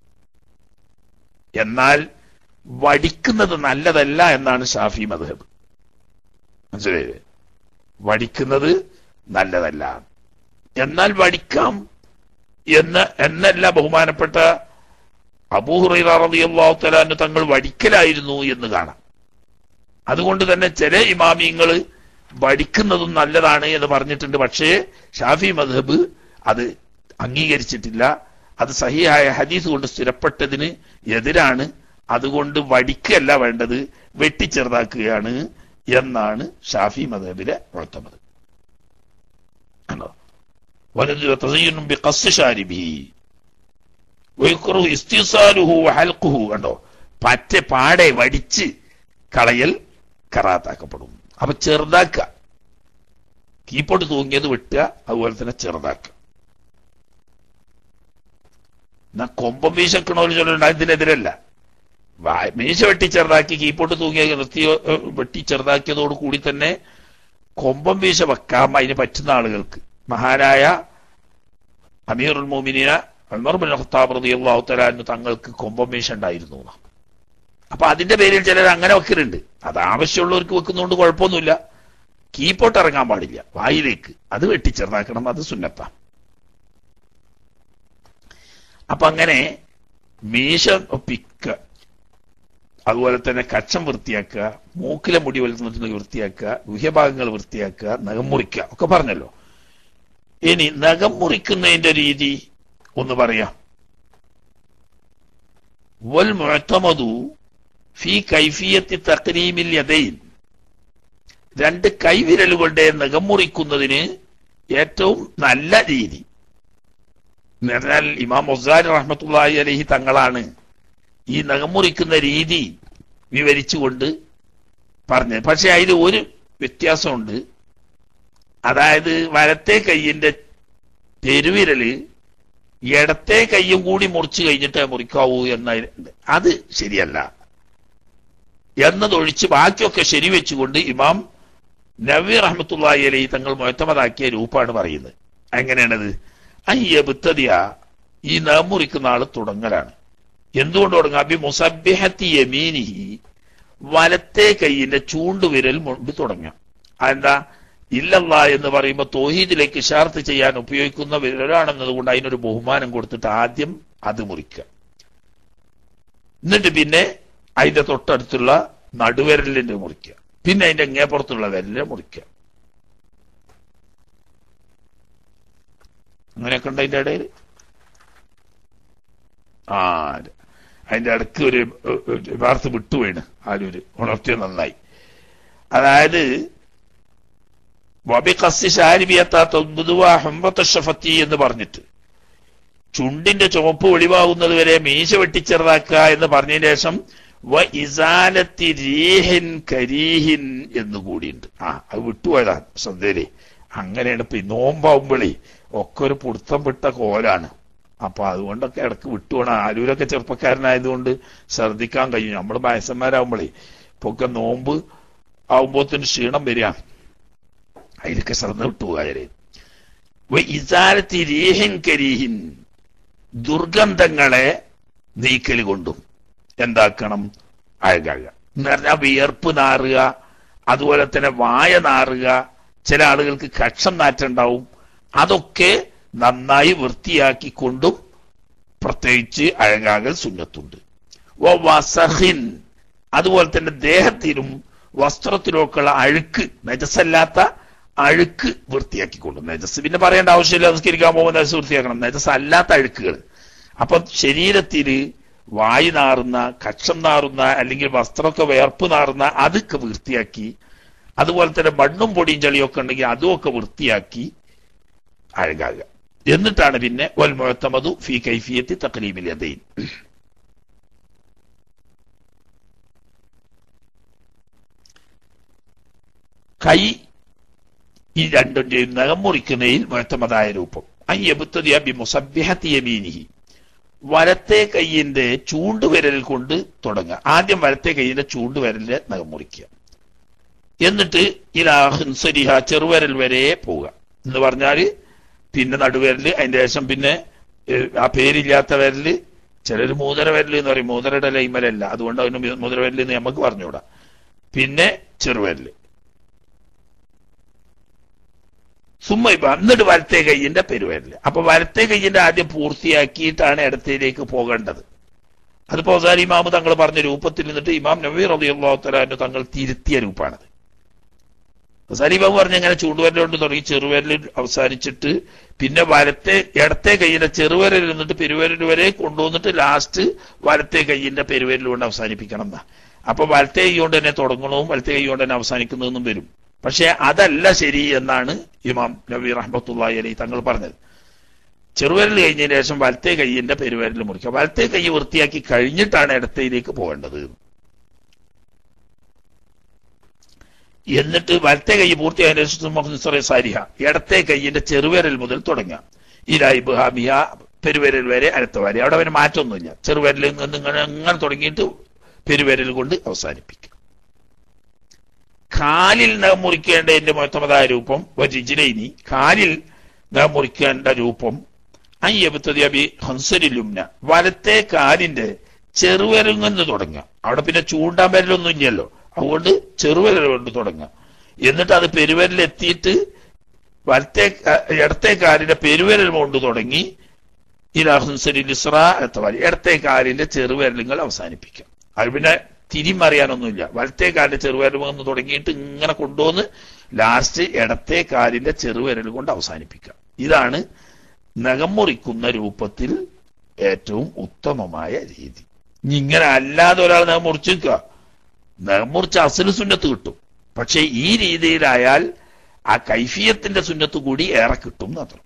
എന്നാൽ വടിക്കുന്നത് നല്ലതല്ല എന്നാണ് ഷാഫി മധബ് മനസ്സിലായില്ലേ വടിക്കുന്നത് നല്ലതല്ല എന്നാൽ വടിക്കാം എന്ന് എന്നല്ല ബഹുമാനപ്പെട്ട അബൂഹുറൈറിയാഹു തങ്ങൾ വടിക്കലായിരുന്നു എന്ന് കാണാം അതുകൊണ്ട് തന്നെ ചില ഇമാമിയങ്ങൾ വടിക്കുന്നതും നല്ലതാണ് എന്ന് പറഞ്ഞിട്ടുണ്ട് പക്ഷേ ഷാഫി മധബ് അത് അംഗീകരിച്ചിട്ടില്ല അത് സഹിയായ ഹദീസ് കൊണ്ട് സ്ഥിരപ്പെട്ടതിന് എതിരാണ് അതുകൊണ്ട് വടിക്കല്ല വേണ്ടത് വെട്ടിച്ചെറുതാക്കുകയാണ് എന്നാണ് ഷാഫി മദബിലെ മുഴത്തമത് കണ്ടോ വലതു തസയ്യുനും ബി ഖസ് ഷാരിബിഹി വയുക്റഹു ഇസ്തിസാലുഹു വഹൽഖുഹു കണ്ടോ പറ്റ പാടെ വടിച്ച് കളയൽ കറാത്താക്കപ്പെടും അപ്പൊ ചെറുതാക്കുക കീപ്പോട്ട് തൂങ്ങിയത് വെട്ടുക അതുപോലെ തന്നെ ചെറുതാക്കുക എന്നാ കൊമ്പം വീശക്കണോല് ചൊല്ലുണ്ട് ഇതിനെതിരല്ല വാ- മീശ വെട്ടി ചെറുതാക്കി കീപ്പോട്ട് തൂങ്ങിയ നിർത്തി വെട്ടി ചെറുതാക്കിയതോട് കൂടി തന്നെ കൊമ്പം വീശ വെക്കാം അതിന് പറ്റുന്ന ആളുകൾക്ക് മഹാനായ അമീറുൽ മോമിനിയ അമർ ബിൻ ഖത്താബ് റളിയല്ലാഹു തആല അൻഹു തങ്ങൾക്ക് കൊമ്പം വീശ ഉണ്ടായിരുന്നു എന്നാ. അപ്പൊ അതിന്റെ പേരിൽ ചിലർ അങ്ങനെ വെക്കലുണ്ട് അത് ആവശ്യമുള്ളവർക്ക് വെക്കുന്നതുകൊണ്ട് കുഴപ്പമൊന്നുമില്ല കീപ്പോട്ട് ഇറങ്ങാൻ പാടില്ല വായിലേക്ക് അത് വെട്ടി ചെറുതാക്കണം അത് സുന്നത്ത അപ്പൊ അങ്ങനെ മീശ ഒപ്പിക്ക അതുപോലെ തന്നെ കച്ചം വൃത്തിയാക്കുക മൂക്കിലെ മുടി വലിക്കുന്നത് വൃത്തിയാക്കുക ഗുഹ്യഭാഗങ്ങൾ വൃത്തിയാക്കുക നഖം മുറിക്കുക ഒക്കെ പറഞ്ഞല്ലോ ഇനി നഖം മുറിക്കുന്നതിന്റെ രീതി ഒന്ന് പറയാം വൽ മുഅത്തമദു ഫി കൈഫിയത്തി തക്രീമിൽ യദൈൻ രണ്ട് കൈവിരലുകളുടെ നഖം മുറിക്കുന്നതിന് ഏറ്റവും നല്ല രീതി എന്ന് പറഞ്ഞാൽ ഇമാം മൊസാരി റഹ്മത്തുള്ളാഹി അലഹി തങ്ങളാണ് ഈ നഖം മുറിക്കുന്ന രീതി വിവരിച്ചുകൊണ്ട് പറഞ്ഞത് പക്ഷെ അതിൽ ഒരു വ്യത്യാസമുണ്ട് അതായത് വലത്തെ കൈയിന്റെ പെരുവിരല് ഇടത്തെ കൈയും കൂടി മുറിച്ചു കഴിഞ്ഞിട്ടേ മുറിക്കാവൂ എന്നുണ്ട് അത് ശരിയല്ല എന്നതൊഴിച്ച് ബാക്കിയൊക്കെ ശരിവെച്ചുകൊണ്ട് ഇമാം നബി റഹ്മത്തുള്ളാഹി അലൈഹി തങ്ങൾ മുഴത്തമതാക്കിയ രൂപമാണ് പറയുന്നത് എങ്ങനെയാണത് അയ്യബുത്തതിയ ഈ നമുറിക്കുന്ന ആള് തുടങ്ങലാണ് എന്തുകൊണ്ട് തുടങ്ങുക അബി മുസബിഹത്തി യമീനിഹി വലത്തെ കൈയിന്റെ ചൂണ്ടുവിരൽ മുൻപ് തുടങ്ങാം അതെന്താ ഇല്ലല്ല എന്ന് പറയുമ്പോൾ തോഹീദിലേക്ക് ഇഷാർത്ത് ചെയ്യാൻ ഉപയോഗിക്കുന്ന വിരലാണെന്നതുകൊണ്ട് അതിനൊരു ബഹുമാനം കൊടുത്തിട്ട് ആദ്യം അത് മുറിക്കുക എന്നിട്ട് പിന്നെ അതിന്റെ തൊട്ടടുത്തുള്ള നടുവിരലിന്റെ മുറിക്കുക പിന്നെ അതിന്റെ അങ്ങേപ്പുറത്തുള്ള വിരലിനെ മുറിക്കുക അങ്ങനെയൊക്കെ ഉണ്ട് അതിന്റെ ഇടയിൽ ആ അതിന്റെ ഇടയ്ക്ക് ഒരു ഒരു വാർത്ത വിട്ടുവീണ് ആരൊരു ഉണർത്തിയ നന്നായി അതായത് വബി കസ്സി ഷഫത്തി എന്ന് പറഞ്ഞിട്ട് ചുണ്ടിന്റെ ചുവപ്പ് വെളിവാകുന്നത് വരെ മീശ വെട്ടിച്ചെറുതാക്കുക എന്ന് പറഞ്ഞതിന് ശേഷം വ ഇസാലത്തി രീഹിൻ കരീഹിൻ എന്ന് കൂടിയുണ്ട് ആ അത് വിട്ടുപോയതാ ശ്രദ്ധയില് അങ്ങനെയാണ് ഇപ്പൊ ഈ നോമ്പാവുമ്പോഴേ ഒക്കെ ഒരു പുടുത്തം വിട്ട കോലാണ് അപ്പൊ അതുകൊണ്ടൊക്കെ ഇടക്ക് വിട്ടുപോണം ആരൂരൊക്കെ ചെറുപ്പക്കാരനായതുകൊണ്ട് ശ്രദ്ധിക്കാൻ കഴിയും നമ്മൾ വയസ്സന്മാരാകുമ്പോഴേ ഇപ്പൊക്കെ നോമ്പ് ആവുമ്പോത്തിന് ക്ഷീണം വരിക അതിലൊക്കെ ശ്രദ്ധ വിട്ടുപോകാരെ ഇസാലത്തി രീഹിൻ കരീഹിൻ ദുർഗന്ധങ്ങളെ നീക്കൽ കൊണ്ടും എന്താക്കണം അഴകാകുക എന്ന് പറഞ്ഞാൽ വിയർപ്പ് നാറുക അതുപോലെ തന്നെ വായ നാറുക ചില ആളുകൾക്ക് കക്ഷം നാറ്റുണ്ടാവും അതൊക്കെ നന്നായി വൃത്തിയാക്കിക്കൊണ്ടും പ്രത്യേകിച്ച് അഴകാകൽ സുന്നത്തുണ്ട് വ വസഹിൻ അതുപോലെ തന്നെ ദേഹത്തിലും വസ്ത്രത്തിലൊക്കെയുള്ള അഴുക്ക് നജസല്ലാത്ത അഴുക്ക് വൃത്തിയാക്കിക്കൊണ്ടും നജസ് പിന്നെ പറയേണ്ട ആവശ്യമില്ല നിസ്കരിക്കാൻ പോകുമ്പോൾ നജസ് വൃത്തിയാക്കണം നജസ് അല്ലാത്ത അഴുക്കുകൾ അപ്പൊ ശരീരത്തിൽ വായു നാറുന്ന കക്ഷം നാറുന്ന അല്ലെങ്കിൽ വസ്ത്രമൊക്കെ വേർപ്പ് നാറുന്ന അതൊക്കെ വൃത്തിയാക്കി അതുപോലെ തന്നെ മണ്ണും പൊടിയും ചളിയൊക്കെ ഉണ്ടെങ്കിൽ അതുമൊക്കെ വൃത്തിയാക്കി അഴകാകുക എന്നിട്ടാണ് പിന്നെ വൽ മുഴത്തമതു ഫി കൈഫിയത്തി തക്ലീമിൽ യദൈൻ കൈ ഈ രണ്ടിന്റെയും നഖം മുറിക്കുന്നതിൽ മുഴത്തമതായ രൂപം അയ്യബുത്തതിയ ബി മുസബ്ബിഹത്തി യമീനിഹി വലത്തെ കൈയിന്റെ ചൂണ്ടുവിരൽ കൊണ്ട് തുടങ്ങുക ആദ്യം വലത്തെ കൈയിന്റെ ചൂണ്ടുവിരലിന്റെ നഖം മുറിക്കുക എന്നിട്ട് ഇലാഹുൻസരിഹ ചെറുവിരൽ വരെ പോവുക എന്ന് പറഞ്ഞാല് പിന്നെ നടുവിരല് അതിന്റെ ശേഷം പിന്നെ ഏഹ്, ആ പേരില്ലാത്ത വിരല് ചിലര് മൂന്നര വിരല് എന്ന് പറയും മൂന്നരയുടെ ലൈമലല്ല അതുകൊണ്ട് അതിന് മൂന്നര വിരല് എന്ന് നമുക്ക് പറഞ്ഞുകൂടാ പിന്നെ ചെറുവിരല് സുമ്മ ഇപ്പൊ എന്നിട്ട് വലത്തെ കൈയിന്റെ പെരുവിരല് അപ്പൊ വലത്തെ കൈയിന്റെ ആദ്യം പൂർത്തിയാക്കിയിട്ടാണ് ഇടത്തേലേക്ക് പോകേണ്ടത് അതിപ്പോ അവസാനം ഇമാമ് തങ്ങൾ പറഞ്ഞ രൂപത്തിൽ നിന്നിട്ട് ഇമാം നബി റളിയല്ലാഹു തആല തങ്ങൾ തിരുത്തിയ രൂപമാണത് സലീബാബു പറഞ്ഞ ഇങ്ങനെ ചൂണ്ടുവരൽ കൊണ്ട് തുടങ്ങി ചെറുവിരലിൽ അവസാനിച്ചിട്ട് പിന്നെ വലത്തെ ഇടത്തെ കൈയിന്റെ ചെറുവിരൽ നിന്നിട്ട് പെരുവിരൽ വരെ കൊണ്ടുവന്നിട്ട് ലാസ്റ്റ് വലത്തെ കൈയിന്റെ പെരുവിരൽ കൊണ്ട് അവസാനിപ്പിക്കണം എന്നാ അപ്പൊ വലത്തെ കൈ കൊണ്ട് തന്നെ തുടങ്ങണവും വലത്തെ കൈ കൊണ്ട് തന്നെ അവസാനിക്കുന്നതെന്നും വരും പക്ഷെ അതല്ല ശരി എന്നാണ് ഇമാം നബി റഹ്മത്തുള്ളാഹി അലൈഹി തങ്ങൾ പറഞ്ഞത് ചെറുവിരൽ കഴിഞ്ഞതിന് ശേഷം വലത്തെ കൈയിന്റെ പെരുവിരൽ മുറിക്കുക വലത്തെ കൈ വൃത്തിയാക്കി കഴിഞ്ഞിട്ടാണ് ഇടത്തേലേക്ക് പോകേണ്ടത് എന്നിട്ട് വലത്തെ കൈ പൂർത്തിയായതിനു ശേഷം മുഹമ്മദ് സാരിഹ ഇടത്തെ കൈയിന്റെ ചെറുവിരൽ മുതൽ തുടങ്ങുക ഇലായി ബുഹാമിയ പെരുവിരൽ വരെ അടുത്ത വരെ അവിടെ അവന് മാറ്റമൊന്നുമില്ല ചെറുവിരലിൽ നിന്ന് ഇങ്ങനെ അങ്ങനെ തുടങ്ങിയിട്ട് പെരുവിരൽ കൊണ്ട് അവസാനിപ്പിക്കും കാലിൽ നഖം മുറിക്കേണ്ടതിന്റെ മൊത്തമതായ രൂപം വജിജിലൈനി കാലിൽ നഖം മുറിക്കേണ്ട രൂപം അയ്യബത്തതി ഹംസരിലുംന വലത്തെ കാലിന്റെ ചെറുവിരൽ നിന്ന് തുടങ്ങുക അവിടെ പിന്നെ ചൂണ്ടാൻ വിരലൊന്നും ഇല്ലല്ലോ അതുകൊണ്ട് ചെറുവിരൽ കൊണ്ട് തുടങ്ങുക എന്നിട്ട് അത് പെരുവിരൽ എത്തിയിട്ട് വലത്തെ കാ- ഇടത്തെ കാലിന്റെ പെരുവിരൽ കൊണ്ട് തുടങ്ങി ഇലാഹുൻസരിൽ ഇസ്ര എത്തവാലി ഇടത്തെ കാലിന്റെ ചെറുവിരലുകൾ അവസാനിപ്പിക്കാം അത് പിന്നെ തിരിമറിയാനൊന്നുമില്ല വലത്തെ കാലിന്റെ ചെറുവിരൽ കൊണ്ട് തുടങ്ങിയിട്ട് ഇങ്ങനെ കൊണ്ടുവന്ന് ലാസ്റ്റ് ഇടത്തെ കാലിന്റെ ചെറുവിരൽ കൊണ്ട് അവസാനിപ്പിക്കാം ഇതാണ് നഖം മുറിക്കുന്ന രൂപത്തിൽ ഏറ്റവും ഉത്തമമായ രീതി ഇനി ഇങ്ങനെ അല്ലാതെ ഒരാൾ നഖം മുറിച്ചു നിൽക്കുക നഖം മുറിച്ച അസല് സുന്നത്ത് കിട്ടും പക്ഷെ ഈ രീതിയിലായാൽ ആ കൈഫിയത്തിന്റെ സുന്നത്ത് കൂടി ഏറെ കിട്ടും മാത്രം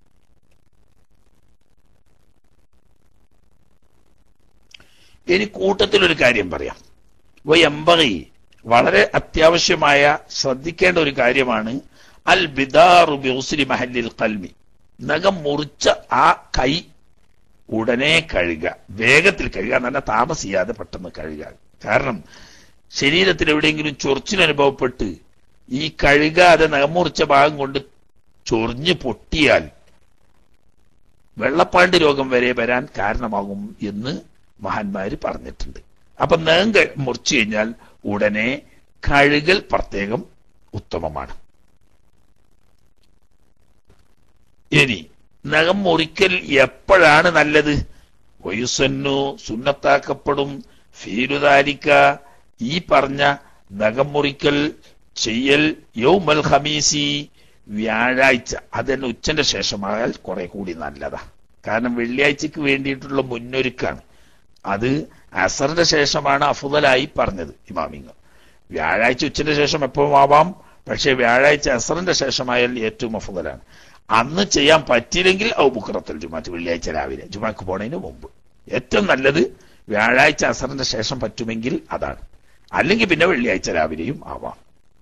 ഇനി കൂട്ടത്തിൽ ഒരു കാര്യം പറയാം വയമ്പകി വളരെ അത്യാവശ്യമായ ശ്രദ്ധിക്കേണ്ട ഒരു കാര്യമാണ് അൽ ബിദാറു ബിഉസ്രി മഹല്ലിൽ കൽമി നഖം മുറിച്ച ആ കൈ ഉടനെ കഴുകുക വേഗത്തിൽ കഴുകുക നല്ല താമസിയാതെ പെട്ടെന്ന് കഴുകുക കാരണം ശരീരത്തിൽ എവിടെയെങ്കിലും ചൊറിച്ചിൽ അനുഭവപ്പെട്ട് ഈ കഴുകാതെ നഖം മുറിച്ച ഭാഗം കൊണ്ട് ചൊറിഞ്ഞ് പൊട്ടിയാൽ വെള്ളപ്പാണ്ട് രോഗം വരെ വരാൻ കാരണമാകും എന്ന് മഹാന്മാര് പറഞ്ഞിട്ടുണ്ട് അപ്പൊ നഖം ക- മുറിച്ചു കഴിഞ്ഞാൽ ഉടനെ കഴുകൽ പ്രത്യേകം ഉത്തമമാണ് ഇനി നഖം മുറിക്കൽ എപ്പോഴാണ് നല്ലത് വയുസന്നു സുന്നത്താക്കപ്പെടും ഫീലുദാലിക്ക ഈ പറഞ്ഞ നഖം മുറിക്കൽ ചെയ്യൽ യൗമൽ ഖമീസി വ്യാഴാഴ്ച അത് തന്നെ ഉച്ചന്റെ ശേഷമായാൽ കുറെ കൂടി നല്ലതാ കാരണം വെള്ളിയാഴ്ചക്ക് വേണ്ടിയിട്ടുള്ള മുന്നൊരുക്കാണ് അത് അസറിന്റെ ശേഷമാണ് അഫുദലായി പറഞ്ഞത് ഇമാമിങ്ങൾ വ്യാഴാഴ്ച ഉച്ചന്റെ ശേഷം എപ്പോഴും ആവാം പക്ഷേ വ്യാഴാഴ്ച അസറിന്റെ ശേഷമായാൽ ഏറ്റവും അഫുദലാണ് അന്ന് ചെയ്യാൻ പറ്റിയില്ലെങ്കിൽ ഔ ബുക്കറത്തിൽ ജുമാറ്റ് വെള്ളിയാഴ്ച രാവിലെ ജുമാക്ക് പോണതിന് മുമ്പ് ഏറ്റവും നല്ലത് വ്യാഴാഴ്ച അസറിന്റെ ശേഷം പറ്റുമെങ്കിൽ അതാണ് അല്ലെങ്കിൽ പിന്നെ വെള്ളിയാഴ്ച രാവിലെയും ആവാം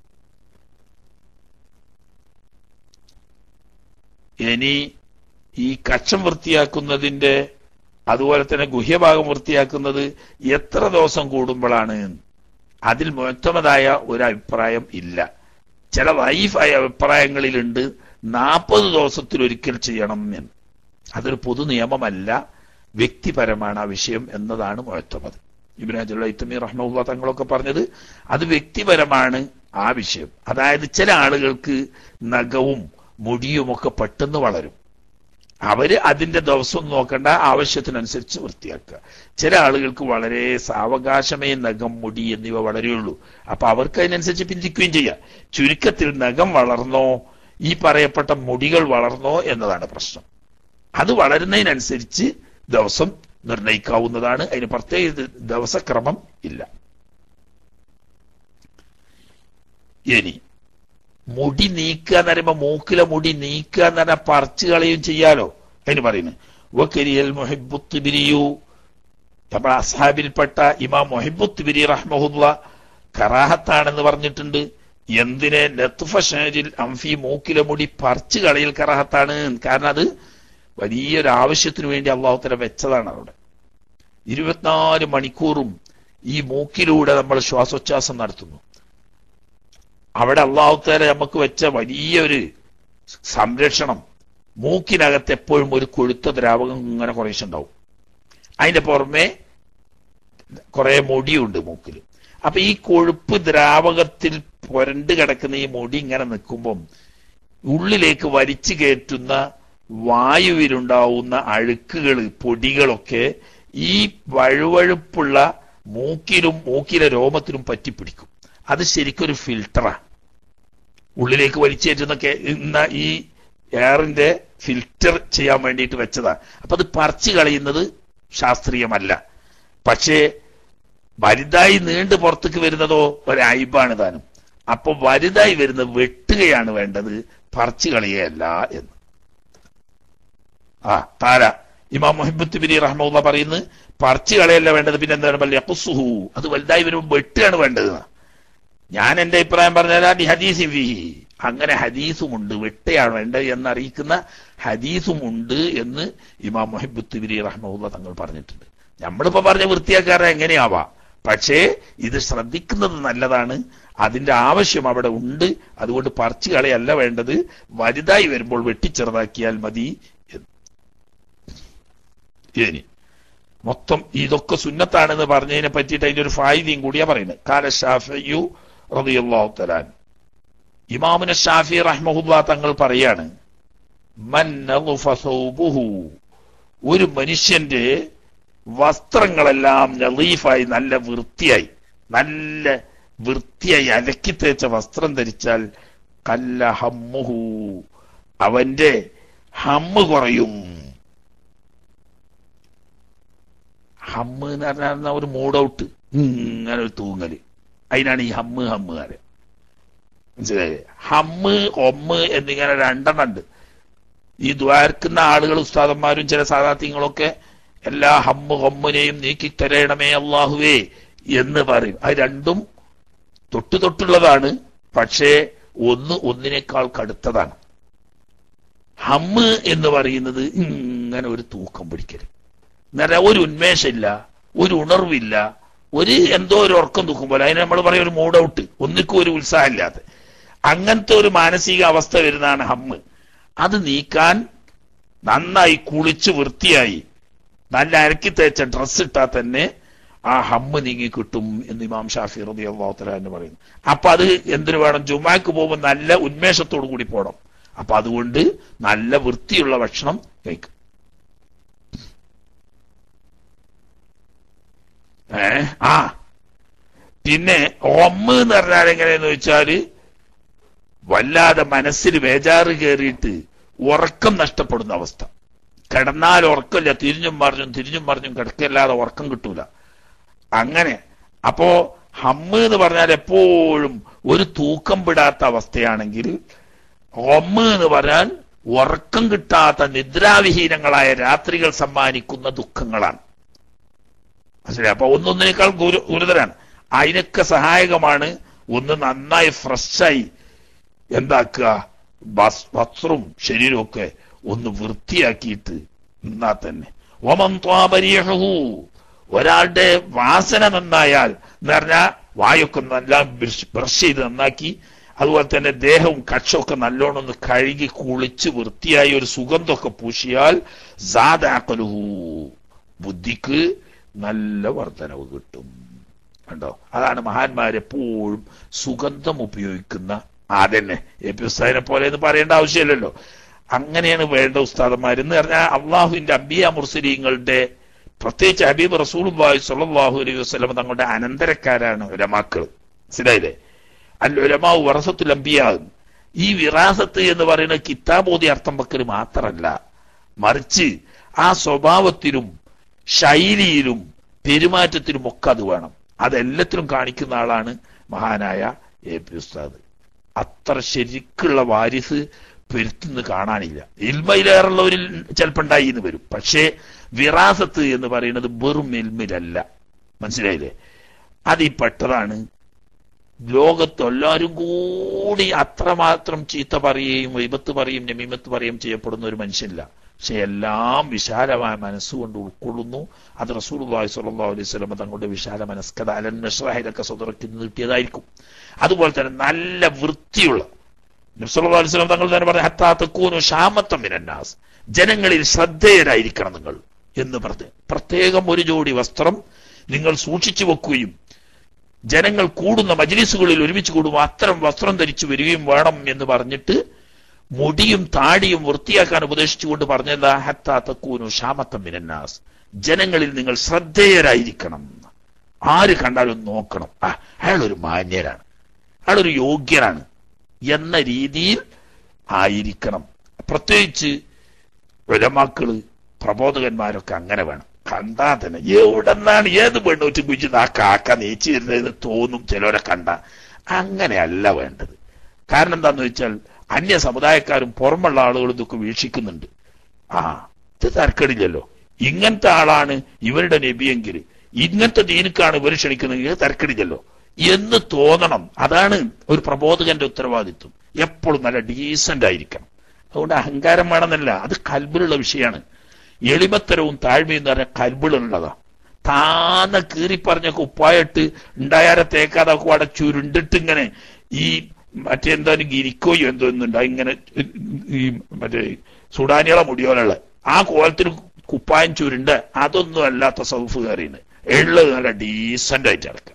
ഇനി ഈ കക്ഷം വൃത്തിയാക്കുന്നതിന്റെ അതുപോലെ തന്നെ ഗുഹ്യഭാഗം വൃത്തിയാക്കുന്നത് എത്ര ദിവസം കൂടുമ്പോഴാണ് അതിൽ മുഴത്തമതായ ഒരു അഭിപ്രായം ഇല്ല ചില വൈഫായ അഭിപ്രായങ്ങളിലുണ്ട് നാൽപ്പത് ദിവസത്തിൽ ഒരിക്കൽ ചെയ്യണം എന്ന് അതൊരു പൊതു നിയമമല്ല വ്യക്തിപരമാണ് ആ വിഷയം എന്നതാണ് മുഴത്തമത് ഇബ്രാജുള്ള ഇത്തമി റഹ്മുള്ള തങ്ങളൊക്കെ പറഞ്ഞത് അത് വ്യക്തിപരമാണ് ആ വിഷയം അതായത് ചില ആളുകൾക്ക് നഖവും മുടിയുമൊക്കെ പെട്ടെന്ന് വളരും അവര് അതിന്റെ ദിവസം നോക്കേണ്ട ആവശ്യത്തിനനുസരിച്ച് വൃത്തിയാക്കുക ചില ആളുകൾക്ക് വളരെ സാവകാശമേ നഖം മുടി എന്നിവ വളരെയുള്ളൂ അപ്പൊ അവർക്ക് അതിനനുസരിച്ച് പിന്തിക്കുകയും ചെയ്യാം ചുരുക്കത്തിൽ നഖം വളർന്നോ ഈ പറയപ്പെട്ട മുടികൾ വളർന്നോ എന്നതാണ് പ്രശ്നം അത് വളരുന്നതിനനുസരിച്ച് ദിവസം നിർണയിക്കാവുന്നതാണ് അതിന് പ്രത്യേക ദിവസക്രമം ഇല്ല ഇനി മുടി നീക്കുക എന്ന് പറയുമ്പോ മൂക്കിലെ മുടി നീക്കുക എന്ന് പറഞ്ഞാൽ പറിച്ചു കളയും ചെയ്യാലോ അതിന് പറയുന്നു വക്കരിയൽ മൊഹിബുത്തിബിരിയു നമ്മുടെ അസാബിൽപ്പെട്ട ഇമാം മൊഹിബുത്തിബിരി റഹ്മഹുല്ല കറാഹത്താണെന്ന് പറഞ്ഞിട്ടുണ്ട് എന്തിനെ ലത്തുഫ ഷേജിൽ അംഫി മൂക്കിലെ മുടി പറിച്ചു കളയൽ കറാഹത്താണ് കാരണം അത് വലിയൊരു ആവശ്യത്തിന് വേണ്ടി അള്ളാഹുത്തല വെച്ചതാണ് അവിടെ ഇരുപത്തിനാല് മണിക്കൂറും ഈ മൂക്കിലൂടെ നമ്മൾ ശ്വാസോച്ഛ്വാസം നടത്തുന്നു അവിടെ അള്ളാഹുത്താല നമുക്ക് വെച്ച വലിയൊരു സംരക്ഷണം മൂക്കിനകത്ത് എപ്പോഴും ഒരു കൊഴുത്ത ദ്രാവകം ഇങ്ങനെ കുറേശ്ശെ ഉണ്ടാവും അതിന്റെ പുറമെ കുറെ മുടിയുണ്ട് മൂക്കിൽ അപ്പൊ ഈ കൊഴുപ്പ് ദ്രാവകത്തിൽ പുരണ്ട് കിടക്കുന്ന ഈ മുടി ഇങ്ങനെ നിൽക്കുമ്പം ഉള്ളിലേക്ക് വലിച്ചു കയറ്റുന്ന വായുവിലുണ്ടാവുന്ന അഴുക്കുകൾ പൊടികളൊക്കെ ഈ വഴുവഴുപ്പുള്ള മൂക്കിലും മൂക്കിലെ രോമത്തിലും പറ്റിപ്പിടിക്കും അത് ശരിക്കൊരു ഫിൽട്ടറാണ് ഉള്ളിലേക്ക് വലിച്ചേറ്റുന്ന ഇന്ന ഈ എയറിന്റെ ഫിൽറ്റർ ചെയ്യാൻ വേണ്ടിയിട്ട് വെച്ചതാണ് അപ്പൊ അത് പറിച്ചു കളയുന്നത് ശാസ്ത്രീയമല്ല പക്ഷേ വലുതായി നീണ്ടു പുറത്തേക്ക് വരുന്നതോ ഒരു അയിബാണ് താനും അപ്പൊ വലുതായി വരുന്നത് വെട്ടുകയാണ് വേണ്ടത് പറിച്ചു കളയുകയല്ല എന്ന് ആ താര ഇമാം മുഹിബത്ത് ബിരി റഹ്മുള്ള പറയുന്നത് പറിച്ചു കളയല്ല വേണ്ടത് പിന്നെ എന്താണ് പറയുക അത് വലുതായി വരുമ്പോൾ വെട്ടുകയാണ് വേണ്ടത് ഞാൻ എന്റെ അഭിപ്രായം പറഞ്ഞാൽ ഹദീസ് വിഹി അങ്ങനെ ഹദീസുമുണ്ട് വെട്ടയാണ് വേണ്ടത് എന്നറിയിക്കുന്ന ഹദീസുമുണ്ട് എന്ന് ഇമാം മുഹിബുത്ത് ബിരി റഹ്മുള്ള തങ്ങൾ പറഞ്ഞിട്ടുണ്ട് നമ്മളിപ്പോ പറഞ്ഞ വൃത്തിയാക്കാരെ എങ്ങനെയാവാം പക്ഷേ ഇത് ശ്രദ്ധിക്കുന്നത് നല്ലതാണ് അതിന്റെ ആവശ്യം അവിടെ ഉണ്ട് അതുകൊണ്ട് പറിച്ചു കളയല്ല വേണ്ടത് വലുതായി വരുമ്പോൾ വെട്ടിച്ചെറുതാക്കിയാൽ മതി ഇനി മൊത്തം ഇതൊക്കെ സുന്നത്താണെന്ന് പറഞ്ഞതിനെ പറ്റിയിട്ട് അതിന്റെ ഒരു ഫായിദയും കൂടിയാ പറയുന്നത് കാല ഷാഫിയു റളിയല്ലാഹു തആല ഇമാമുന ഷാഫി റഹ്മഹുല്ലാ തങ്ങൾ പറയാണ് മൻ നളുഫ സൗബുഹു ഒരു മനുഷ്യന്റെ വസ്ത്രങ്ങളെല്ലാം നളീഫായി നല്ല വൃത്തിയായി നല്ല വൃത്തിയായി അലക്കി തേച്ച വസ്ത്രം ധരിച്ചാൽ കല്ല ഹമ്മുഹു അവന്റെ ഹമ്മ് കുറയും ഹമ്മ് എന്ന് പറഞ്ഞാൽ ഒരു മൂഡ് ഔട്ട് ഇങ്ങനെ ഒരു തൂങ്ങല് അതിനാണ് ഈ ഹമ്മ് ഹമ്മ് കാര്യം മനസ്സിലായി ഹമ്മ് ഒമ്മ് എന്നിങ്ങനെ രണ്ടെണ്ണം ഉണ്ട് ഈ ദ്വാരക്കുന്ന ആളുകൾ ഉസ്താദന്മാരും ചില സാധാത്യങ്ങളൊക്കെ എല്ലാ ഹമ്മ് ഹമ്മിനെയും നീക്കി തരയണമേ അള്ളാഹുവേ എന്ന് പറയും അത് രണ്ടും തൊട്ടു തൊട്ടുള്ളതാണ് പക്ഷേ ഒന്ന് ഒന്നിനേക്കാൾ കടുത്തതാണ് ഹമ്മ് എന്ന് പറയുന്നത് ഇങ്ങനെ ഒരു തൂക്കം പിടിക്കല് എന്നല്ല ഒരു ഉന്മേഷമില്ല ഒരു ഉണർവില്ല ഒരു എന്തോ ഒരു ഉറക്കം തൂക്കുമ്പോൾ അതിന് നമ്മൾ പറയും ഒരു മൂഡ് ഔട്ട് ഒന്നിക്കും ഒരു ഉത്സാഹമില്ലാത്ത അങ്ങനത്തെ ഒരു മാനസിക അവസ്ഥ വരുന്നതാണ് ഹമ്മ് അത് നീക്കാൻ നന്നായി കുളിച്ച് വൃത്തിയായി നല്ല അരക്കി തേച്ച ഡ്രസ്സ് ഇട്ടാൽ തന്നെ ആ ഹമ്മ് നീങ്ങി കിട്ടും എന്ന് ഇമാം ഷാഫി റബി അള്ളാഹുത്തല എന്ന് പറയുന്നു അപ്പൊ അത് എന്തിനു വേണം ജുമാക്ക് പോകുമ്പോൾ നല്ല ഉന്മേഷത്തോടു കൂടി പോകണം അപ്പൊ അതുകൊണ്ട് നല്ല വൃത്തിയുള്ള ഭക്ഷണം കഴിക്കും ഏ ആ പിന്നെ ഒമ്മ് എന്ന് പറഞ്ഞാൽ എങ്ങനെയെന്ന് വെച്ചാല് വല്ലാതെ മനസ്സിൽ ബേജാറ് കയറിയിട്ട് ഉറക്കം നഷ്ടപ്പെടുന്ന അവസ്ഥ കിടന്നാൽ ഉറക്കമില്ല തിരിഞ്ഞും മറിഞ്ഞും തിരിഞ്ഞും മറിഞ്ഞും കിടക്കല്ലാതെ ഉറക്കം കിട്ടൂല അങ്ങനെ അപ്പോ ഹമ്മ് എന്ന് പറഞ്ഞാൽ എപ്പോഴും ഒരു തൂക്കം വിടാത്ത അവസ്ഥയാണെങ്കിൽ ഒമ്മ് എന്ന് പറഞ്ഞാൽ ഉറക്കം കിട്ടാത്ത നിദ്രാവിഹീനങ്ങളായ രാത്രികൾ സമ്മാനിക്കുന്ന ദുഃഖങ്ങളാണ് മനസ്സിലായി അപ്പൊ ഒന്നൊന്നിനേക്കാൾ ഗുരു ഗുരുതരാണ് അതിനൊക്കെ സഹായകമാണ് ഒന്ന് നന്നായി ഫ്രഷായി എന്താക്കുക ബസ് വസ്ത്രവും ശരീരവും ഒക്കെ ഒന്ന് വൃത്തിയാക്കിയിട്ട് നിന്നാ തന്നെ ഒമൻ ത്വാപരീഹു ഒരാളുടെ വാസന നന്നായാൽ എന്ന് പറഞ്ഞാൽ വായൊക്കെ നല്ല ബ്രഷ് ചെയ്ത് നന്നാക്കി അതുപോലെ തന്നെ ദേഹവും കക്ഷമൊക്കെ നല്ലോണം ഒന്ന് കഴുകി കുളിച്ച് വൃത്തിയായി ഒരു സുഗന്ധമൊക്കെ പൂശിയാൽ സാദാക്കലുഹു ബുദ്ധിക്ക് നല്ല വർധനവ് കിട്ടും കണ്ടോ അതാണ് മഹാന്മാരെപ്പോഴും സുഗന്ധം ഉപയോഗിക്കുന്ന ആദ്യന്നെ എ പി ഉസ്താദിനെ പോലെ എന്ന് പറയേണ്ട ആവശ്യമില്ലല്ലോ അങ്ങനെയാണ് വേണ്ട ഉസ്താദന്മാർ എന്ന് പറഞ്ഞാൽ അള്ളാഹുവിന്റെ അമ്പിയ മുർസലീങ്ങളുടെ പ്രത്യേകിച്ച് ഹബീബ് റസൂൽ സല്ലാഹു അലൈഹി വസ്ലം തങ്ങളുടെ അനന്തരക്കാരാണ് ഉലമാക്കൾ മനസ്സിലായില്ലേ അല്ല ഉലമാവ് വറസത്തുൽ അമ്പിയാകും ഈ വിറാസത്ത് എന്ന് പറയുന്ന കിതാബോധി അർത്ഥം വെക്കൽ മാത്രമല്ല മറിച്ച് ആ സ്വഭാവത്തിലും ശൈലിയിലും പെരുമാറ്റത്തിലും ഒക്കെ അത് വേണം അതെല്ലാത്തിലും കാണിക്കുന്ന ആളാണ് മഹാനായ എ പി ഉസ്താദ് അത്ര ശരിക്കുള്ള വാരിസ് പെരുത്തുനിന്ന് കാണാനില്ല ഇൽമയിലേറുള്ളവരിൽ ചിലപ്പോൾ ഉണ്ടായി എന്ന് വരും പക്ഷേ വിറാസത്ത് എന്ന് പറയുന്നത് വെറും എൽമിലല്ല മനസ്സിലായില്ലേ അത് ഈ പെട്ടതാണ് ലോകത്ത് എല്ലാവരും കൂടി അത്രമാത്രം ചീത്ത പറയുകയും വിപത്ത് പറയും നമീമത്ത് പറയുകയും ചെയ്യപ്പെടുന്ന ഒരു മനുഷ്യനില്ല പക്ഷെ എല്ലാം വിശാലമായ മനസ്സുകൊണ്ട് ഉൾക്കൊള്ളുന്നു അത് റസൂൽ സല്ലാ അലൈഹി സ്വലം തങ്ങളുടെ വിശാല മനസ്കത അലൻ നഷ്റാഹിലൊക്കെ സ്വതറക്കി നീട്ടിയതായിരിക്കും അതുപോലെ തന്നെ നല്ല വൃത്തിയുള്ള നബ്സല്ലാ അലൈഹി സ്വലം തങ്ങൾ തന്നെ പറഞ്ഞ ഹത്താത്തക്കൂനു ഷാമത്തം മിനന്നാസ് ജനങ്ങളിൽ ശ്രദ്ധേയരായിരിക്കണം നിങ്ങൾ എന്ന് പറഞ്ഞ് പ്രത്യേകം ഒരു ജോഡി വസ്ത്രം നിങ്ങൾ സൂക്ഷിച്ചു വെക്കുകയും ജനങ്ങൾ കൂടുന്ന മജ്ലിസുകളിൽ ഒരുമിച്ച് കൂടുമ്പോൾ അത്തരം വസ്ത്രം ധരിച്ചു വരികയും വേണം എന്ന് പറഞ്ഞിട്ട് മുടിയും താടിയും വൃത്തിയാക്കാൻ ഉപദേശിച്ചുകൊണ്ട് പറഞ്ഞത് ഹത്താത്തക്കൂനു ഷാമത്തം മിനന്നാസ് ജനങ്ങളിൽ നിങ്ങൾ ശ്രദ്ധേയരായിരിക്കണം ആര് കണ്ടാലും നോക്കണം ആ അയാൾ ഒരു മാന്യരാണ് അയാളൊരു യോഗ്യനാണ് എന്ന രീതിയിൽ ആയിരിക്കണം പ്രത്യേകിച്ച് വിലമാക്കള് പ്രബോധകന്മാരൊക്കെ അങ്ങനെ വേണം കണ്ടാ തന്നെ എവിടെന്നാണ് ഏത് പെണ്ണൂറ്റി കുഴിച്ചത് ആ കാക്ക നീച്ചു തരുന്നതെന്ന് തോന്നും ചിലരെ കണ്ട അങ്ങനെയല്ല വേണ്ടത് കാരണം എന്താന്ന് വെച്ചാൽ അന്യ സമുദായക്കാരും പുറമുള്ള ആളുകളും ഇതൊക്കെ വീക്ഷിക്കുന്നുണ്ട് ആ ഇത് തരക്കടില്ലല്ലോ ഇങ്ങനത്തെ ആളാണ് ഇവരുടെ നബിയെങ്കിൽ ഇങ്ങനത്തെ ദീനിക്കാണ് ഇവർ ക്ഷണിക്കുന്നത് ഇത് തരക്കടില്ലല്ലോ എന്ന് തോന്നണം അതാണ് ഒരു പ്രബോധകന്റെ ഉത്തരവാദിത്വം എപ്പോഴും നല്ല ഡീസന്റ് ആയിരിക്കണം അതുകൊണ്ട് അഹങ്കാരം വേണമെന്നല്ല അത് കൽബിലുള്ള വിഷയമാണ് എളിമത്തരവും താഴ്മയും എന്ന് പറഞ്ഞാൽ കൽബിളുള്ളതാ താന്ന കീറി പറഞ്ഞ കുപ്പായിട്ട് ഉണ്ടായാരെ തേക്കാതെ അവിടെ ചുരുണ്ടിട്ട് ഇങ്ങനെ ഈ മറ്റെന്തായാലും ഗിരിക്കോയോ എന്തോ ഒന്നുണ്ട് ഇങ്ങനെ ഈ മറ്റേ സുഡാനികളെ മുടിയോലുള്ള ആ കോലത്തിന് കുപ്പായം ചുരുണ്ട് അതൊന്നും അല്ലാത്ത സൗഫ് കയറിയാണ് ഉള്ളത് നല്ല ഡീസന്റ് ആയിട്ട് നടക്കുക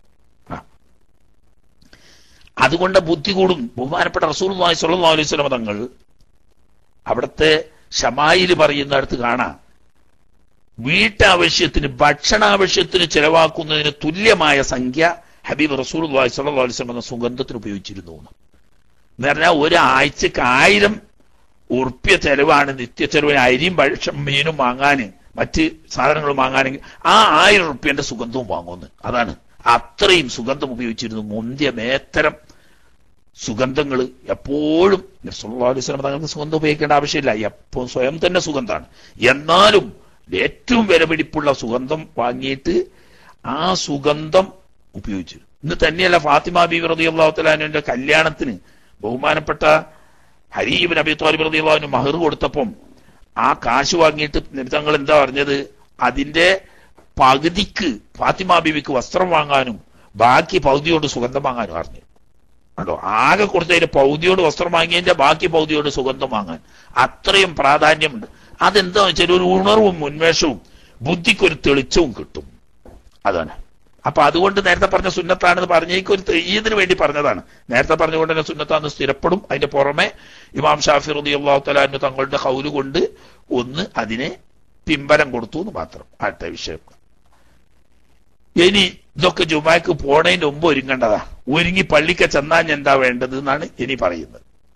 അതുകൊണ്ട് ബുദ്ധി കൂടും ബഹുമാനപ്പെട്ട റസൂൽ സല്ലാ അലൈഹി സ്വലമ തങ്ങൾ അവിടുത്തെ ഷമായിൽ പറയുന്നിടത്ത് കാണാം വീട്ടാവശ്യത്തിന് ഭക്ഷണാവശ്യത്തിന് ചെലവാക്കുന്നതിന് തുല്യമായ സംഖ്യ ഹബീബ് റസൂൽ സല്ലാ അലൈഹി സ്വലം എന്ന സുഗന്ധത്തിന് ഉപയോഗിച്ചിരുന്നു എന്ന് പറഞ്ഞാൽ ഒരാഴ്ചക്ക് ആയിരം ഉറുപ്പ്യ ചെലവാണ് നിത്യ ചെലവിന് അരിയും ഭക്ഷണം മീനും വാങ്ങാൻ മറ്റ് സാധനങ്ങൾ വാങ്ങാനെങ്കിൽ ആ ആയിരം ഉറുപ്പ്യന്റെ സുഗന്ധവും വാങ്ങുന്നു അതാണ് അത്രയും സുഗന്ധം ഉപയോഗിച്ചിരുന്നു മുന്തിയ മേത്തരം സുഗന്ധങ്ങൾ എപ്പോഴും അലൈഹിസ്ലാം തങ്ങൾക്ക് സുഗന്ധം ഉപയോഗിക്കേണ്ട ആവശ്യമില്ല എപ്പോഴും സ്വയം തന്നെ സുഗന്ധമാണ് എന്നാലും ഏറ്റവും വിലപിടിപ്പുള്ള സുഗന്ധം വാങ്ങിയിട്ട് ആ സുഗന്ധം ഉപയോഗിച്ചു ഇന്ന് തന്നെയല്ല ഫാത്തിമ ബി റതി അള്ളാഹുത്തലാനുവിന്റെ കല്യാണത്തിന് ബഹുമാനപ്പെട്ട ഹരീബിൻ അബി താലിബ് റതി അള്ളാഹുവിന് മഹർ കൊടുത്തപ്പം ആ കാശ് വാങ്ങിയിട്ട് തങ്ങൾ എന്താ പറഞ്ഞത് അതിന്റെ പകുതിക്ക് ഫാത്തിമ ബീവിക്ക് വസ്ത്രം വാങ്ങാനും ബാക്കി പകുതിയോട് സുഗന്ധം വാങ്ങാനും പറഞ്ഞു കണ്ടോ ആകെ കൊടുത്തതിന്റെ പൗതിയോട് വസ്ത്രം വാങ്ങിയതിന്റെ ബാക്കി പൗതിയോട് സുഗന്ധം വാങ്ങാൻ അത്രയും പ്രാധാന്യമുണ്ട് അതെന്താ വെച്ചാൽ ഒരു ഉണർവും ഉന്മേഷവും ബുദ്ധിക്കൊരു തെളിച്ചവും കിട്ടും അതാണ് അപ്പൊ അതുകൊണ്ട് നേരത്തെ പറഞ്ഞ സുന്നത്താണെന്ന് പറഞ്ഞേക്ക് ഒരു തെയ്യതിന് വേണ്ടി പറഞ്ഞതാണ് നേരത്തെ പറഞ്ഞുകൊണ്ട് തന്നെ സുന്നത്താന്ന് സ്ഥിരപ്പെടും അതിന്റെ പുറമെ ഇമാം ഷാഫി റതി അള്ളാഹു തലാന് തങ്ങളുടെ കൗല് കൊണ്ട് ഒന്ന് അതിനെ പിമ്പലം കൊടുത്തു എന്ന് മാത്രം അടുത്ത വിഷയം ഇനി ഇതൊക്കെ ജുമാക്ക് പോണതിന്റെ മുമ്പ് ഒരുങ്ങേണ്ടതാ ഒരുങ്ങി പള്ളിക്ക ചെന്നാൻ എന്താ വേണ്ടത് എന്നാണ് ഇനി പറയുന്നത്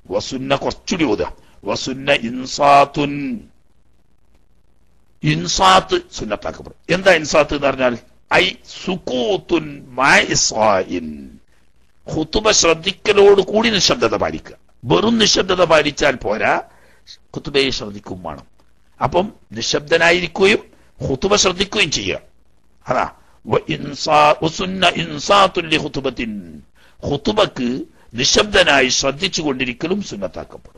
വസുന്ന കുറച്ചുകൂടി ഓതുക വസുന്ന ഇൻസാത്തുൻ ഇൻസാത്ത് സുന്നത്താക്കപ്പെടും എന്താ ഇൻസാത്ത് എന്ന് പറഞ്ഞാൽ ഐ സുക്കൂത്തുൻ മായിൻ ഹുത്തുബ ശ്രദ്ധിക്കലോട് കൂടി നിശബ്ദത പാലിക്കുക വെറും നിശബ്ദത പാലിച്ചാൽ പോരാ ഹുത്തുബയെ ശ്രദ്ധിക്കും വേണം അപ്പം നിശബ്ദനായിരിക്കുകയും ഹുത്തുബ ശ്രദ്ധിക്കുകയും ചെയ്യുക അതാ ഹുത്തുബത്തിൻ ഹുത്തുബക്ക് നിശബ്ദനായി ശ്രദ്ധിച്ചു കൊണ്ടിരിക്കലും സുന്നത്താക്കപ്പെടും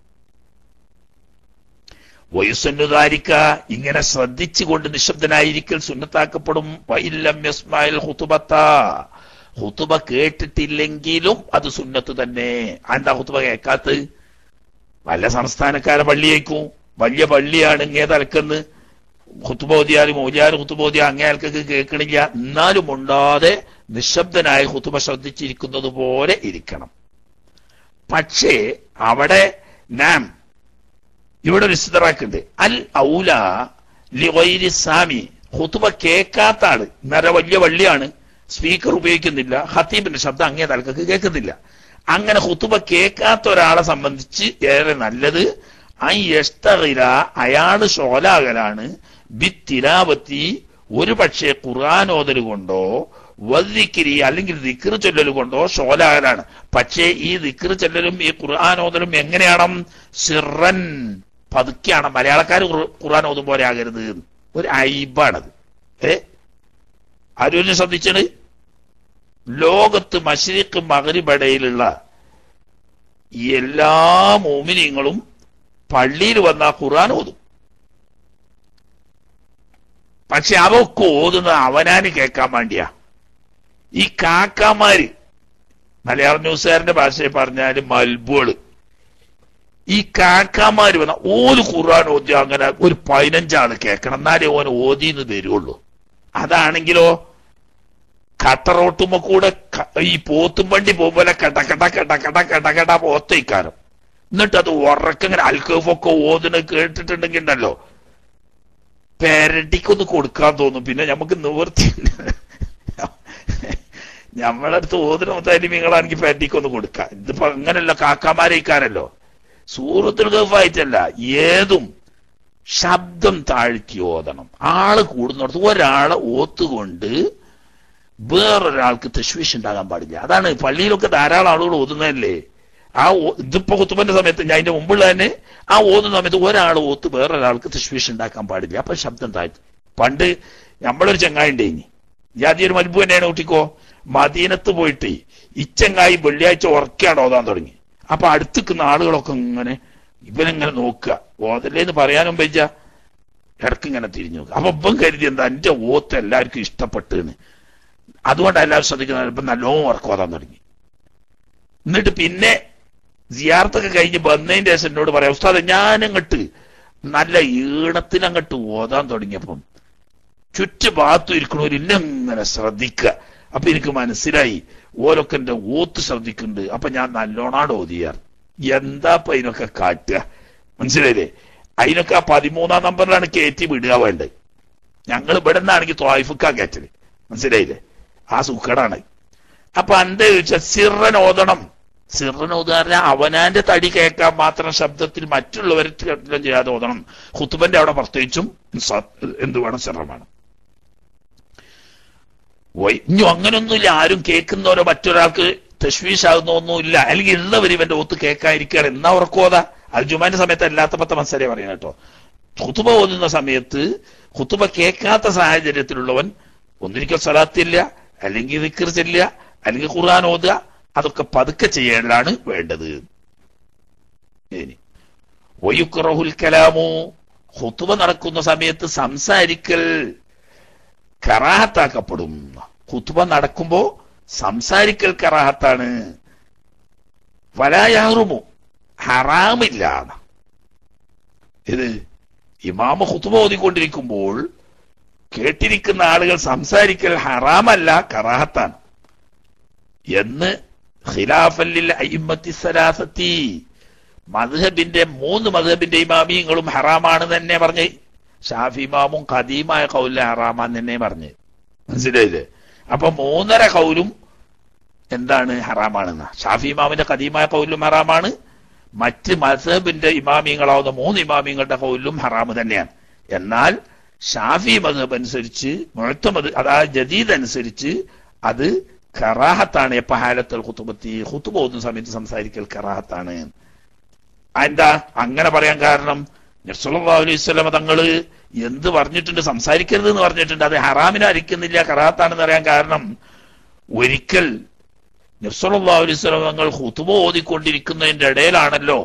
വയുസന്നുദാരിക്ക ഇങ്ങനെ ശ്രദ്ധിച്ചുകൊണ്ട് നിശബ്ദനായിരിക്കൽ സുന്നത്താക്കപ്പെടും വൈല്ലം യസ്മായിൽ ഹുത്തുബത്ത ഹുത്തുബ കേട്ടിട്ടില്ലെങ്കിലും അത് സുന്നത്ത് തന്നെ എന്താ ഹുത്തുബ കേൾക്കാത്ത വല്ല സംസ്ഥാനക്കാരെ പള്ളിയേക്കും വലിയ പള്ളിയാണ് ഇങ്ങേ തലക്കെന്ന് ഹുത്തുബോധിയാൽ മോലിയാർ ഹുത്തുബോധിയ അങ്ങേ ആൾക്കൊക്കെ കേൾക്കണില്ല എന്നാലും ഉണ്ടാതെ നിശബ്ദനായി ഹുത്തുബ ശ്രദ്ധിച്ചിരിക്കുന്നത് പോലെ ഇരിക്കണം പക്ഷേ അവിടെ നാം ഇവിടെ ഒരു ഇസ്തറാക്കുണ്ട് അൽ ഔല ലിവൈരി സാമി ഹുത്തുബ കേൾക്കാത്ത ആള് നര വലിയ വള്ളിയാണ് സ്പീക്കർ ഉപയോഗിക്കുന്നില്ല ഹത്തീബിന്റെ ശബ്ദം അങ്ങേ തലക്കൊക്കെ കേൾക്കുന്നില്ല അങ്ങനെ ഹുത്തുബ കേൾക്കാത്ത ഒരാളെ സംബന്ധിച്ച് ഏറെ നല്ലത് ഐ യഷ്ടറില അയാള് ഷോലാകലാണ് ബിത്തിലാവത്തി ഒരു പക്ഷേ ഖുർആാനോദൽ കൊണ്ടോ വദിക്കിരി അല്ലെങ്കിൽ ദിക്കർ ചൊല്ലൽ കൊണ്ടോ ഷോലാകലാണ് പക്ഷേ ഈ ദിക്കർ ചൊല്ലലും ഈ ഖുർആാനോദലും എങ്ങനെയാണ് സിറൻ പതുക്കെയാണ് മലയാളക്കാർ ഖുർആൻ ഓതും പോലെ ആകരുത് ഒരു ഐബാണത് ഏ ആരോഗ്യം ശ്രദ്ധിച്ചത് ലോകത്ത് മഷരിക്ക് മകരിബടയിലുള്ള എല്ലാ മോമിനിയങ്ങളും പള്ളിയിൽ വന്ന ഖുർആൻ ഓതും പക്ഷെ അവക്ക് ഓതുന്നത് അവനാന് കേൾക്കാൻ വേണ്ടിയാ ഈ കാക്കാമാര് മലയാളം ന്യൂസുകാരന്റെ ഭാഷയിൽ പറഞ്ഞാല് മൽബുകള് ഈ കാക്കാമാര് വന്ന ഓര് ഖുർആൻ ഓതി അങ്ങനെ ഒരു പതിനഞ്ചാള് കേൾക്കണം എന്നാലേ ഓന് ഓതിന്ന് വരുള്ളൂ അതാണെങ്കിലോ കട്ടറോട്ടുമ്പോ കൂടെ ഈ പോത്തും വണ്ടി പോകുമ്പോലെ കടക്കട കടക്കട കടകട പോത്തയിക്കാരം എന്നിട്ട് അത് ഉറക്കങ്ങനെ അൽക്കഫൊക്കെ ഓതിന് കേട്ടിട്ടുണ്ടെങ്കിൽ ഉണ്ടല്ലോ പെരട്ടിക്കൊന്ന് കൊടുക്കാൻ തോന്നും പിന്നെ നമുക്ക് നിവർത്തി നമ്മളെ അടുത്ത് ഓതിന് തരിമികളാണെങ്കിൽ പെരട്ടിക്കൊന്ന് കൊടുക്കാം ഇതിപ്പോ അങ്ങനല്ല കാക്കാമാരയിക്കാരല്ലോ സൂറത്തുൽ ഗഫായിട്ടല്ല ഏതും ശബ്ദം താഴ്ത്തി ഓതണം ആള് കൂടുന്നിടത്ത് ഒരാളെ ഓത്തുകൊണ്ട് വേറൊരാൾക്ക് തശ്വീഷ് ഉണ്ടാകാൻ പാടില്ല അതാണ് പള്ളിയിലൊക്കെ ധാരാളം ആളുകൾ ഓതുന്നതല്ലേ ആ ഇതിപ്പോ കുത്തുബന്റെ സമയത്ത് ഞാൻ അതിന്റെ മുമ്പുള്ള തന്നെ ആ ഓതുന്ന സമയത്ത് ഒരാൾ ഓത്ത് വേറൊരാൾക്ക് തശ്വീഷ് ഉണ്ടാക്കാൻ പാടില്ല അപ്പൊ ശബ്ദം താഴ്ത്തി പണ്ട് നമ്മളൊരു ചങ്ങായി ഉണ്ട് ഇനി ജാതി ഒരു മൽബു തന്നെയാണ് കുട്ടിക്കോ മദീനത്ത് പോയിട്ട് ഇച്ചങ്ങായി വെള്ളിയാഴ്ച ഉറക്കാണ് ഓതാൻ തുടങ്ങി അപ്പൊ അടുത്തിക്കുന്ന ആളുകളൊക്കെ ഇങ്ങനെ ഇവനെങ്ങനെ നോക്കുക ഓതല്ലേന്ന് പറയാനും വെച്ച ഇടക്ക് ഇങ്ങനെ തിരിഞ്ഞു നോക്കുക അപ്പൊ ഇപ്പം കരുതി എന്താ എന്റെ ഓത്ത് എല്ലാവർക്കും ഇഷ്ടപ്പെട്ടെന്ന് അതുകൊണ്ട് എല്ലാവരും ശ്രദ്ധിക്കുന്ന ഇപ്പൊ നല്ലോണം ഉറക്കം ഓതാൻ തുടങ്ങി എന്നിട്ട് പിന്നെ സിയാർത്തൊക്കെ കഴിഞ്ഞ് വന്നതിന്റെ ശേഷം എന്നോട് പറയാം ഉസ്താദ് ഞാനങ്ങട്ട് നല്ല ഈണത്തിനങ്ങട്ട് ഓതാൻ തുടങ്ങിയപ്പം ചുറ്റു ഭാഗത്തും ഇരിക്കണവർ ഇങ്ങനെ ശ്രദ്ധിക്കുക അപ്പൊ എനിക്ക് മനസ്സിലായി ഓരൊക്കെ എന്റെ ഓത്ത് ശ്രദ്ധിക്കുന്നുണ്ട് അപ്പൊ ഞാൻ നല്ലോണാട് ഓതിയാർ എന്താ ഇപ്പൊ അതിനൊക്കെ കാട്ടുക മനസ്സിലായില്ലേ അതിനൊക്കെ ആ പതിമൂന്നാം നമ്പറിലാണ് കയറ്റി വിടുക വേണ്ടത് ഞങ്ങൾ ഇവിടെ നിന്നാണെങ്കിൽ ത്വായിഫുക്കാ കയറ്റല് മനസ്സിലായില്ലേ ആ സുഖടാണ് അപ്പൊ എന്താ ചോദിച്ചാൽ സിറൻ ഓതണം സിറൻ ഓതാറിന് അവനാന്റെ തടി കേൾക്കാൻ മാത്രം ശബ്ദത്തിൽ മറ്റുള്ളവരെ ചെയ്യാതെ ഓതണം ഹുത്തുബന്റെ അവിടെ പ്രത്യേകിച്ചും എന്ത് വേണം സിറൻ വേണം ഇനി അങ്ങനൊന്നുമില്ല ആരും കേൾക്കുന്നവരോ മറ്റൊരാൾക്ക് തശ്വീഷാകുന്നൊന്നുമില്ല അല്ലെങ്കിൽ ഉള്ളവർ ഇവന്റെ ഒത്ത് കേൾക്കാതിരിക്കുകയാണ് എന്നാ ഉറക്കോതാ അത് ജുമാന്റെ സമയത്ത് അല്ലാത്ത പത്ത മത്സരം പറയാം കേട്ടോ ഹുത്തുബ ഓതുന്ന സമയത്ത് ഹുത്തുബ കേൾക്കാത്ത സാഹചര്യത്തിലുള്ളവൻ ഒന്നിരിക്കൽ സ്വലാത്തില്ല അല്ലെങ്കിൽ വിക്കർ ചെല്ലുക അല്ലെങ്കിൽ ഖുർആൻ ഓതുക അതൊക്കെ പതുക്കെ ചെയ്യേണ്ടതാണ് വേണ്ടത് ഇനി വയുക്റഹുൽ കലാമു ഹുത്തുബ നടക്കുന്ന സമയത്ത് സംസാരിക്കൽ കറാഹത്താക്കപ്പെടും ഹുത്തുബ നടക്കുമ്പോ സംസാരിക്കൽ കറാഹത്താണ് വലായാറുമോ ഹറാമില്ല ഇത് ഇമാമ ഹുത്തുബ ഓതിക്കൊണ്ടിരിക്കുമ്പോൾ കേട്ടിരിക്കുന്ന ആളുകൾ സംസാരിക്കൽ ഹറാമല്ല കറാഹത്താണ് എന്ന് ഖിലാഫല്ലിൽ അയിമത്തി സലാസത്തി മധുഹബിന്റെ മൂന്ന് മധുഹബിന്റെ ഇമാമിയങ്ങളും ഹറാമാണ് തന്നെ പറഞ്ഞ് ഷാഫി ഇമാമും ഖദീമായ കൗലിലെ ഹറാമാന്ന് തന്നെ പറഞ്ഞ് മനസ്സിലായില്ലേ അപ്പൊ മൂന്നര കൗലും എന്താണ് ഹറാമാണെന്ന ഷാഫി ഇമാമിന്റെ ഖദീമായ കൗലും ഹറാമാണ് മറ്റ് മസഹബിന്റെ ഇമാമിയങ്ങളാവുന്ന മൂന്ന് ഇമാമിയങ്ങളുടെ കൗലും ഹറാമ് തന്നെയാണ് എന്നാൽ ഷാഫി മധബ് അനുസരിച്ച് മുഴത്തമത് അതായത് ജദീദ് അനുസരിച്ച് അത് കറാഹത്താണ് എപ്പ ഹാലത്തൽ കുത്തുബത്തി കുത്തുബ ഓതുന്ന സമയത്ത് സംസാരിക്കൽ കറാഹത്താണ് എന്താ അങ്ങനെ പറയാൻ കാരണം നബ്സല്ലാ അലൈഹി സ്വലമ തങ്ങള് എന്ത് പറഞ്ഞിട്ടുണ്ട് സംസാരിക്കരുത് എന്ന് പറഞ്ഞിട്ടുണ്ട് അത് ഹറാമിനെ അരിക്കുന്നില്ല കറാത്താണെന്ന് അറിയാൻ കാരണം ഒരിക്കൽ നബ്സല്ലാ അലൈഹി സ്വലമ തങ്ങൾ ഹുത്തുബ ഓതിക്കൊണ്ടിരിക്കുന്നതിന്റെ ഇടയിലാണല്ലോ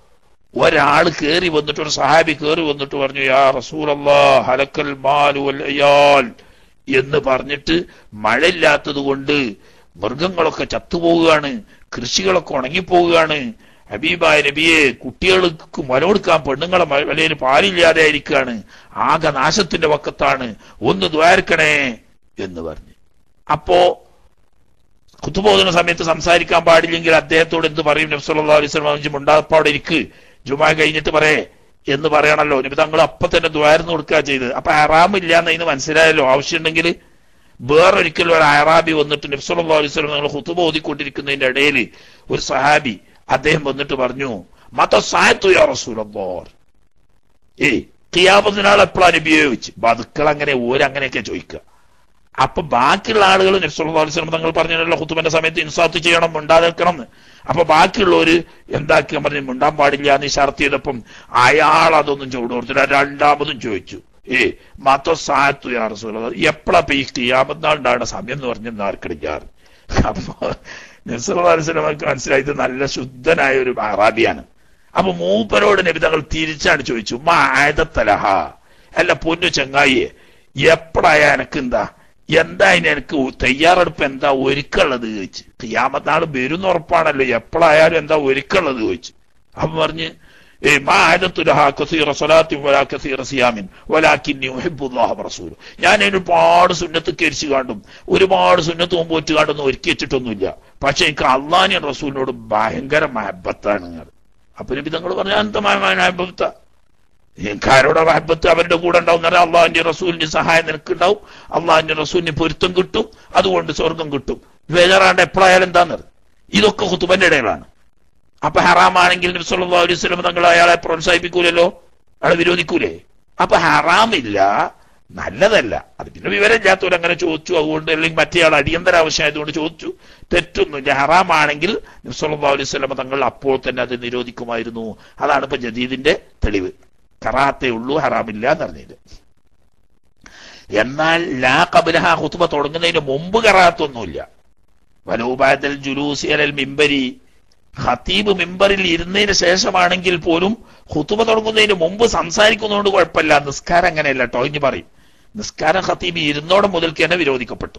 ഒരാൾ കേറി വന്നിട്ട് ഒരു സഹാബി കേറി വന്നിട്ട് പറഞ്ഞു യാ റസൂലല്ലാ ഹലക്കൽ മാലു വൽ അയാൽ എന്ന് പറഞ്ഞിട്ട് മഴയില്ലാത്തത് കൊണ്ട് മൃഗങ്ങളൊക്കെ ചത്തുപോവുകയാണ് കൃഷികളൊക്കെ ഉണങ്ങിപ്പോവുകയാണ് ഹബീബായ നബിയെ കുട്ടികൾക്ക് മലമെടുക്കാൻ പെണ്ണുങ്ങളെ വലയിൽ പാലില്ലാതെ ആയിരിക്കുകയാണ് ആകെ നാശത്തിന്റെ പക്കത്താണ് ഒന്ന് ദ്വാരക്കണേ എന്ന് പറഞ്ഞു അപ്പോ കുത്തുപോകുന്ന സമയത്ത് സംസാരിക്കാൻ പാടില്ലെങ്കിൽ അദ്ദേഹത്തോട് എന്ത് പറയും നബ്സല്ലാ അലൈഹി സ്വലം ഉണ്ടാപ്പാടെ ഇരിക്ക് ജുമാ കഴിഞ്ഞിട്ട് പറയേ എന്ന് പറയണല്ലോ നബി തങ്ങൾ അപ്പൊ തന്നെ ദ്വാരന്ന് കൊടുക്കുക ചെയ്ത് അപ്പൊ ഹറാമില്ല എന്നതിന് മനസ്സിലായല്ലോ ആവശ്യമുണ്ടെങ്കിൽ വേറൊരിക്കലും ഒരു അറാബി വന്നിട്ട് നബ്സല്ലാ അലൈഹി സ്വലം നിങ്ങൾ ഹുത്തുബ ഓതിക്കൊണ്ടിരിക്കുന്നതിന്റെ ഇടയിൽ ഒരു സഹാബി അദ്ദേഹം വന്നിട്ട് പറഞ്ഞു മത സായത്തു യാ റസൂലല്ലാർ ഏയ് കിയാമത്തിനാൾ എപ്പോഴാണ് ഉപയോഗിച്ച് ബതുക്കൾ അങ്ങനെ ഓരങ്ങനെയൊക്കെ ചോദിക്കുക അപ്പൊ ബാക്കിയുള്ള ആളുകൾ നബ്സുല്ലാസ്ലം തങ്ങൾ പറഞ്ഞല്ലോ ഹുത്തുബന്റെ സമയത്ത് ഇൻസാത്ത് ചെയ്യണം മിണ്ടാതെ നിൽക്കണം എന്ന് അപ്പൊ ബാക്കിയുള്ളവര് എന്താക്കി പറഞ്ഞു മിണ്ടാൻ പാടില്ല എന്ന് ഷർത്ത് ചെയ്തപ്പം അയാൾ അതൊന്നും ചൂട് കൊടുത്തില്ല രണ്ടാമതും ചോദിച്ചു ഏ മത്തോ സാത്തു യാ റസൂല എപ്പോഴാ ഈ കിയാമത്തിനാളുണ്ടാകുന്ന സമയം എന്ന് പറഞ്ഞ ആർക്കടിക്കാറ് അപ്പൊ നബ്സുല്ലാസ്ലമക്ക് മനസ്സിലായി ഇത് നല്ല ശുദ്ധനായ ഒരു അറാബിയാണ് അപ്പൊ മൂപ്പരോട് നബി തങ്ങൾ തിരിച്ചാണ് ചോദിച്ചു മാ ആയതത്തലഹ അല്ല പൊന്നു ചങ്ങായിയെ എപ്പോഴായ എനക്ക് എന്താ എന്താ അതിന് എനിക്ക് തയ്യാറെടുപ്പ് എന്താ ഒരുക്കുള്ളത് ചോദിച്ചു ക്യാമത്താൾ വരുന്ന ഉറപ്പാണല്ലോ എപ്പോഴായാലും എന്താ ഒരുക്കുള്ളത് ചോദിച്ചു അപ്പൊ പറഞ്ഞ് ഏ മാ ആയതത്തുലഹ കസീറ സ്വലാത്തി വലാ കസീറ സിയാമിൻ വലാക്കിന്നി ഉഹിബ്ബുല്ലാഹ റസൂൽ ഞാൻ ഒരുപാട് സുന്നത്ത് കരിച്ചു കാണ്ടും ഒരുപാട് സുന്നത്ത് മുമ്പ് വെച്ച് കാണ്ടൊന്നും ഒരുക്കി വെച്ചിട്ടൊന്നുമില്ല പക്ഷെ എനിക്ക് അള്ളാഹിനെ റസൂലിനോട് ഭയങ്കര മഹബത്താണ് അപ്പൊ നബി തങ്ങൾ പറഞ്ഞ അന്തമായ മഹബത്ത നിനക്കാരോടെ മഹബത്ത് അവരുടെ കൂടെ ഉണ്ടാവും എന്നാൽ അള്ളാഹിന്റെ റസൂലിന്റെ സഹായം നിനക്കുണ്ടാവും അള്ളാഹിന്റെ റസൂലിന് പൊരുത്തം കിട്ടും അതുകൊണ്ട് സ്വർഗം കിട്ടും വേജാറാണ്ട് എപ്പോഴായാലും എന്താന്ന് ഇതൊക്കെ ഹുത്തുബന്റെ ഇടയിലാണ് അപ്പൊ ഹറാമാണെങ്കിൽ നബ്സല്ലാ അലൈഹി സ്വലം തങ്ങൾ അയാളെ പ്രോത്സാഹിപ്പിക്കൂലല്ലോ അയാളെ വിരോധിക്കൂലേ അപ്പൊ ഹറാമില്ല നല്ലതല്ല അത് പിന്നെ വിവരമില്ലാത്തവർ അങ്ങനെ ചോദിച്ചു അതുകൊണ്ട് അല്ലെങ്കിൽ മറ്റേ ആൾ അടിയന്തര ആവശ്യമായതുകൊണ്ട് ചോദിച്ചു തെറ്റൊന്നുമില്ല ഹറാമാണെങ്കിൽ നബ്സല്ലാ അലൈഹി സ്വലം തങ്ങൾ അപ്പോൾ തന്നെ അത് നിരോധിക്കുമായിരുന്നു അതാണ് ഇപ്പൊ ജദീദിന്റെ തെളിവ് കറാത്തേ ഉള്ളൂ ഹറാമില്ല എന്ന് പറഞ്ഞത് എന്നാൽ ലാ കബലഹ ഹുത്തുബ തുടങ്ങുന്നതിന് മുമ്പ് കറാത്തൊന്നുമില്ല വലൂബാദൽ ജുലൂസി അലൽ മിമ്പരി ഖത്തീബ് മിമ്പറിൽ ഇരുന്നതിന് ശേഷമാണെങ്കിൽ പോലും ഹുത്തുബ തുടങ്ങുന്നതിന് മുമ്പ് സംസാരിക്കുന്നതുകൊണ്ട് കുഴപ്പമില്ല നിസ്കാരം അങ്ങനെയല്ല കേട്ടോ ഇനി പറയും നിസ്കാരം ഖത്തീബ് ഇരുന്നോടെ മുതൽക്ക് തന്നെ വിരോധിക്കപ്പെട്ടു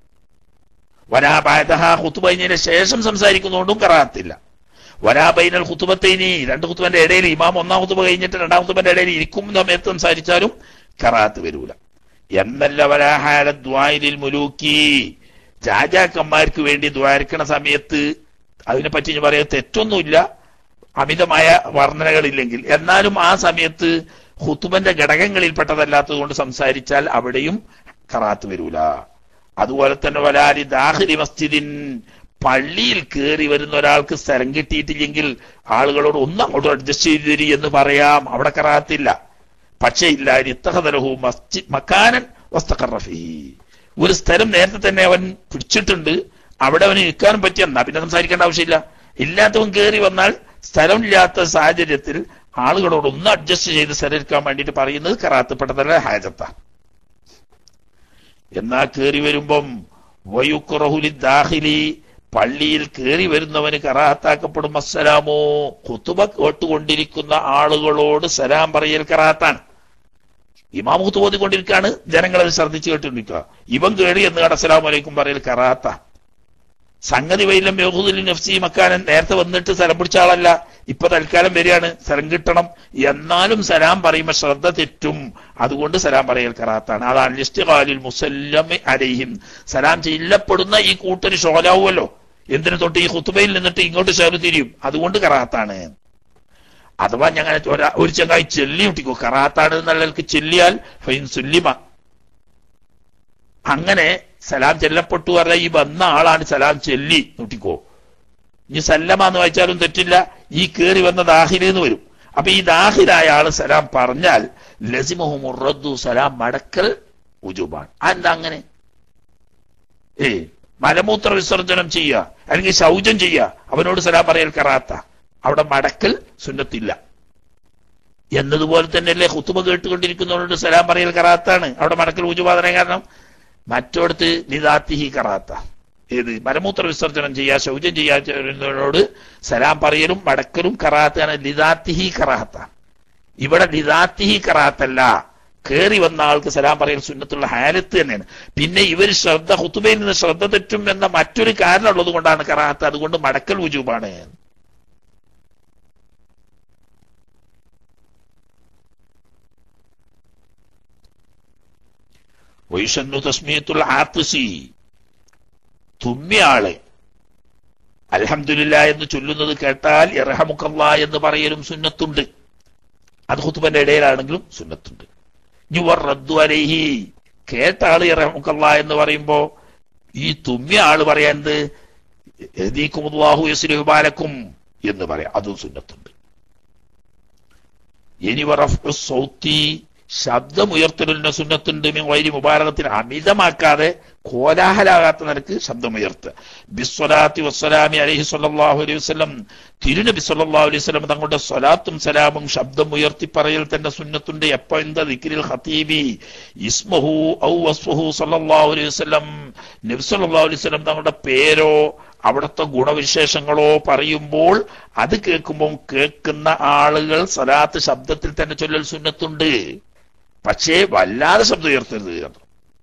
വരാബായതഹ ഹുത്തുബ കഴിഞ്ഞതിന് ശേഷം സംസാരിക്കുന്നതുകൊണ്ടും കറാത്തില്ല വരാബൈനൽ ഹുത്തുബത്തൈനി രണ്ട് ഹുത്തുബന്റെ ഇടയിൽ ഇമാം ഒന്നാം ഹുത്തുബ കഴിഞ്ഞിട്ട് രണ്ടാം ഹുത്തുബന്റെ ഇടയിൽ ഇരിക്കും സമയത്ത് സംസാരിച്ചാലും കറാത്ത് വരൂല എന്നല്ല വരാഹാല ദ്വായിലിൽ മുലൂക്കി രാജാക്കന്മാർക്ക് വേണ്ടി ദ്വാരക്കണ സമയത്ത് അതിനെപ്പറ്റി ഞാൻ പറയാൻ തെറ്റൊന്നുമില്ല അമിതമായ വർണ്ണനകളില്ലെങ്കിൽ എന്നാലും ആ സമയത്ത് ഹുത്തുബന്റെ ഘടകങ്ങളിൽപ്പെട്ടതല്ലാത്തത് കൊണ്ട് സംസാരിച്ചാൽ അവിടെയും കറാത്ത് വരൂല അതുപോലെ തന്നെ വലാലി ദാഹിരി മസ്ജിദിൻ പള്ളിയിൽ കയറി വരുന്ന ഒരാൾക്ക് സ്ഥലം കിട്ടിയിട്ടില്ലെങ്കിൽ ആളുകളോട് ഒന്ന് അങ്ങോട്ട് അഡ്ജസ്റ്റ് ചെയ്തു തരി എന്ന് പറയാം അവിടെ കറാത്തില്ല പക്ഷേ ഇല്ല ഇത്തഹദലഹു മസ്ജിദ് മക്കാനൻ വസ്തഖറഫി ഒരു സ്ഥലം നേരത്തെ തന്നെ അവൻ പിടിച്ചിട്ടുണ്ട് അവിടെ അവന് നിൽക്കാനും പറ്റിയ എന്നാ പിന്നെ സംസാരിക്കേണ്ട ആവശ്യമില്ല ഇല്ലാത്തവൻ കയറി വന്നാൽ സ്ഥലമില്ലാത്ത സാഹചര്യത്തിൽ ആളുകളോട് ഒന്ന് അഡ്ജസ്റ്റ് ചെയ്ത് സ്ഥലം എടുക്കാൻ വേണ്ടിയിട്ട് പറയുന്നത് കറാത്തപ്പെട്ടതല്ല ഹാജത്ത എന്നാ കയറി വരുമ്പം വയുക്കുറഹുലി ദാഹിലി പള്ളിയിൽ കയറി വരുന്നവന് കറാത്താക്കപ്പെടും അസ്സലാമോ കുത്തുബ കേട്ടുകൊണ്ടിരിക്കുന്ന ആളുകളോട് സലാം പറയൽ കറാത്താണ് ഇമാം കുത്തു ഓതിക്കൊണ്ടിരിക്കുകയാണ് ജനങ്ങൾ അത് ശ്രദ്ധിച്ചു കേട്ടിരിക്കുക ഇവൻ കയറി എന്ന് കട അസ്സലാം വലൈക്കും പറയൽ കറാത്ത സംഗതി വൈലം യഹൂദുലി നഫ്സി മക്കാനൻ നേരത്തെ വന്നിട്ട് സ്ഥലം പിടിച്ച ആളല്ല ഇപ്പൊ തൽക്കാലം വരികയാണ് സ്ഥലം കിട്ടണം എന്നാലും സലാം പറയുമ്പോ ശ്രദ്ധ തെറ്റും അതുകൊണ്ട് സലാം പറയൽ കറാത്താണ് അതാണ് ലിസ്റ്റിഖാലിൽ മുസല്ലമി അലൈഹിം സലാം ചെല്ലപ്പെടുന്ന ഈ കൂട്ടര് ഷോലാവുമല്ലോ എന്തിനു തൊട്ട് ഈ ഹുത്തുബയിൽ നിന്നിട്ട് ഇങ്ങോട്ട് ഷേർ തിരിയും അതുകൊണ്ട് കറാത്താണ് അഥവാ ഞങ്ങൾ ഒരു ചങ്ങായി ചെല്ലി കുട്ടിക്കോ കറാത്താണ് എന്നുള്ളവർക്ക് ചെല്ലിയാൽ ഫൈൻ സുല്ലിമ അങ്ങനെ സലാം ചെല്ലപ്പെട്ടു പറഞ്ഞ ഈ വന്ന ആളാണ് സലാം ചെല്ലി നോട്ടിക്കോ ഇനി സല്ലമ എന്ന് വായിച്ചാലും തെറ്റില്ല ഈ കേറി വന്ന ദാഹിൽ എന്ന് വരും അപ്പൊ ഈ ദാഹിലായ ആള് സലാം പറഞ്ഞാൽ ലസിമഹു മുറദ്ദു സലാം മടക്കൽ ഉജുബാണ് അതെന്താ അങ്ങനെ ഏ മലമൂത്ര വിസർജനം ചെയ്യുക അല്ലെങ്കിൽ ശൗചം ചെയ്യുക അവനോട് സലാം പറയൽ കറാത്ത അവിടെ മടക്കൽ സുന്നത്തില്ല എന്നതുപോലെ തന്നെയല്ലേ ഹുത്തുബ കേട്ടുകൊണ്ടിരിക്കുന്നവരോട് സലാം പറയൽ കറാത്താണ് അവിടെ മടക്കൽ ഉജുബാധന കാരണം മറ്റോടത്ത് നിദാത്തിഹി കറാത്ത ഏത് മലമൂത്ര വിസർജനം ചെയ്യാ ശൗചം ചെയ്യാത്തവരോട് സലാം പറയലും മടക്കലും കറാത്താണ് ലിദാത്തിഹി കറാത്ത ഇവിടെ ലിദാത്തിഹി കറാത്തല്ല കേറി വന്ന ആൾക്ക് സലാം പറയൽ സുന്നത്തുള്ള ഹാലത്ത് തന്നെയാണ് പിന്നെ ഇവർ ശ്രദ്ധ ഹുത്തുബയിൽ നിന്ന് ശ്രദ്ധ തെറ്റും എന്ന മറ്റൊരു കാരണം ഉള്ളത് കൊണ്ടാണ് കറാത്ത അതുകൊണ്ട് മടക്കൽ ഉജൂബാണ് വൈഷന്നു തസ്മിയത്തുൽ ആത്തിസി തുമ്മിയാള് അൽഹംദുലില്ല എന്ന് ചൊല്ലുന്നത് കേട്ടാൽ ഇറഹമുക്കല്ല എന്ന് പറയലും സുന്നത്തുണ്ട് അത് ഹുത്തുബന്റെ ഇടയിലാണെങ്കിലും സുന്നത്തുണ്ട് യുവർ റദ്ദു അലൈഹി കേട്ട ആള് ഇറഹമുക്കല്ല എന്ന് പറയുമ്പോ ഈ തുമ്മിയ ആള് പറയാനത് എഴുതിക്കുമുല്ലാഹു യസ്ലിഹു ബാലക്കും എന്ന് പറയാം അതും സുന്നത്തുണ്ട് ഇനി വറഫ് സൗത്തി ശബ്ദം ഉയർത്തലിന്റെ സുന്നത്തുണ്ട് മീൻ വൈരി മുബാരകത്തിന് അമിതമാക്കാതെ കോലാഹലാകാത്ത നിലക്ക് ശബ്ദം ഉയർത്തുക ബിസ്വലാത്തി വസ്സലാമി അലഹി സ്വല്ലാഹു അലൈഹി വസ്ലം തിരുനബി സല്ലല്ലാഹു അലൈഹി വസല്ലം തങ്ങളുടെ സ്വലാത്തും സലാമും ശബ്ദം ഉയർത്തി പറയൽ തന്നെ സുന്നത്തുണ്ട് എപ്പോ എന്താ ദിക്രിൽ ഖതീബി ഇസ്മഹു ഔ വസ്ഫഹു സല്ലല്ലാഹു അലൈഹി വസല്ലം നബി സല്ലല്ലാഹു അലൈഹി വസല്ലം തങ്ങളുടെ പേരോ അവിടുത്തെ ഗുണവിശേഷങ്ങളോ പറയുമ്പോൾ അത് കേൾക്കുമ്പോൾ കേൾക്കുന്ന ആളുകൾ സലാത്ത് ശബ്ദത്തിൽ തന്നെ ചൊല്ലൽ സുന്നത്തുണ്ട് പക്ഷേ വല്ലാതെ ശബ്ദം ഉയർത്തരുത് എന്ന്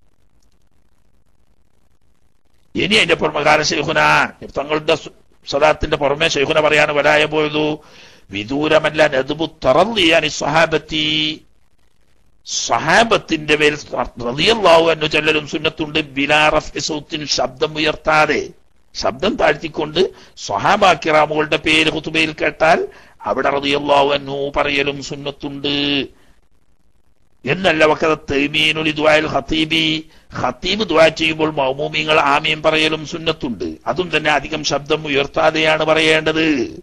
ഇനി അതിന്റെ പുറമകാല ശൈഖുന തങ്ങളുടെ സദാത്തിന്റെ പുറമെ ശൈഖുന പറയാണ് വരായ പോയതു വിദൂരമല്ല നദുബു തറന്നിയാനി സഹാബത്തി സഹാബത്തിന്റെ പേരിൽ റളിയല്ലാഹു അൻഹു ചൊല്ലലും സുന്നത്തുണ്ട് ബിലാ റഫ്ഇ സൗത്തിൻ ശബ്ദം ഉയർത്താതെ ശബ്ദം താഴ്ത്തിക്കൊണ്ട് സ്വഹാബാക്കിറാമുകളുടെ പേര് ഹുത്തുബയിൽ കേട്ടാൽ അവിടെ റളിയല്ലാഹു അൻഹു പറയലും സുന്നത്തുണ്ട് എന്നല്ല വക്കത തൈമീനുൽ ദുആൽ ഖതീബി ഖതീബ് ദുആ ചെയ്യുമ്പോൾ മൗമൂമിങ്ങൾ ആമീൻ പറയലും സുന്നത്തുണ്ട് അതും തന്നെ അധികം ശബ്ദം ഉയർത്താതെയാണ് പറയേണ്ടത്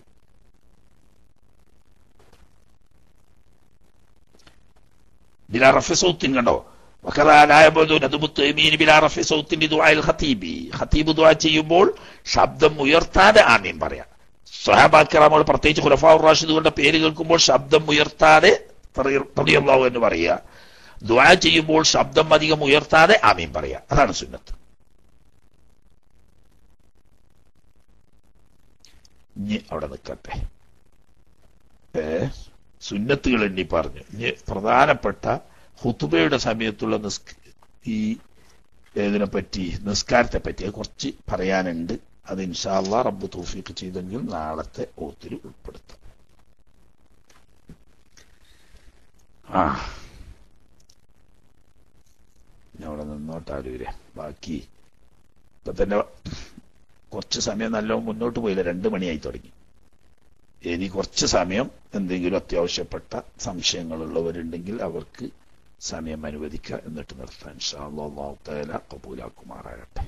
ബിലാ റഫി സൗത്തിൻ കണ്ടോ ഖത്തീബ് ദുആ ചെയ്യുമ്പോൾ ശബ്ദം ഉയർത്താതെ ആമീൻ പറയാം സ്വഹാബാക്കിറാമോൾ പ്രത്യേകിച്ച് ഖുലഫാഉർ റാഷിദുകളുടെ പേര് കേൾക്കുമ്പോൾ ശബ്ദം ഉയർത്താതെ റളിയല്ലാഹു എന്ന് പറയുക ദ്വാ ചെയ്യുമ്പോൾ ശബ്ദം അധികം ഉയർത്താതെ ആമീൻ പറയുക അതാണ് സുന്നത്ത് ഇനി അവിടെ നിൽക്കട്ടെ ഏ സുന്നത്തുകൾ എണ്ണി പറഞ്ഞു ഇനി പ്രധാനപ്പെട്ട ഹുത്തുബയുടെ സമയത്തുള്ള നിസ്ക ഈ ഇതിനെ പറ്റി നിസ്കാരത്തെ പറ്റി കുറച്ച് പറയാനുണ്ട് അത് ഇൻഷാല്ല റബ്ബ് തൗഫീഖ് ചെയ്തെങ്കിൽ നാളത്തെ ഓത്തിൽ ഉൾപ്പെടുത്താം ആ അവിടെ നിന്നോട്ടാലൂരെ ബാക്കി ഇപ്പൊ തന്നെ കുറച്ച് സമയം നല്ല മുന്നോട്ട് പോയില്ല രണ്ടു മണിയായി തുടങ്ങി ഇനി കുറച്ച് സമയം എന്തെങ്കിലും അത്യാവശ്യപ്പെട്ട സംശയങ്ങളുള്ളവരുണ്ടെങ്കിൽ അവർക്ക് സമയം അനുവദിക്കുക എന്നിട്ട് നിർത്താൻ അള്ളാഹു തആല കബൂലാക്കുമാറാകട്ടെ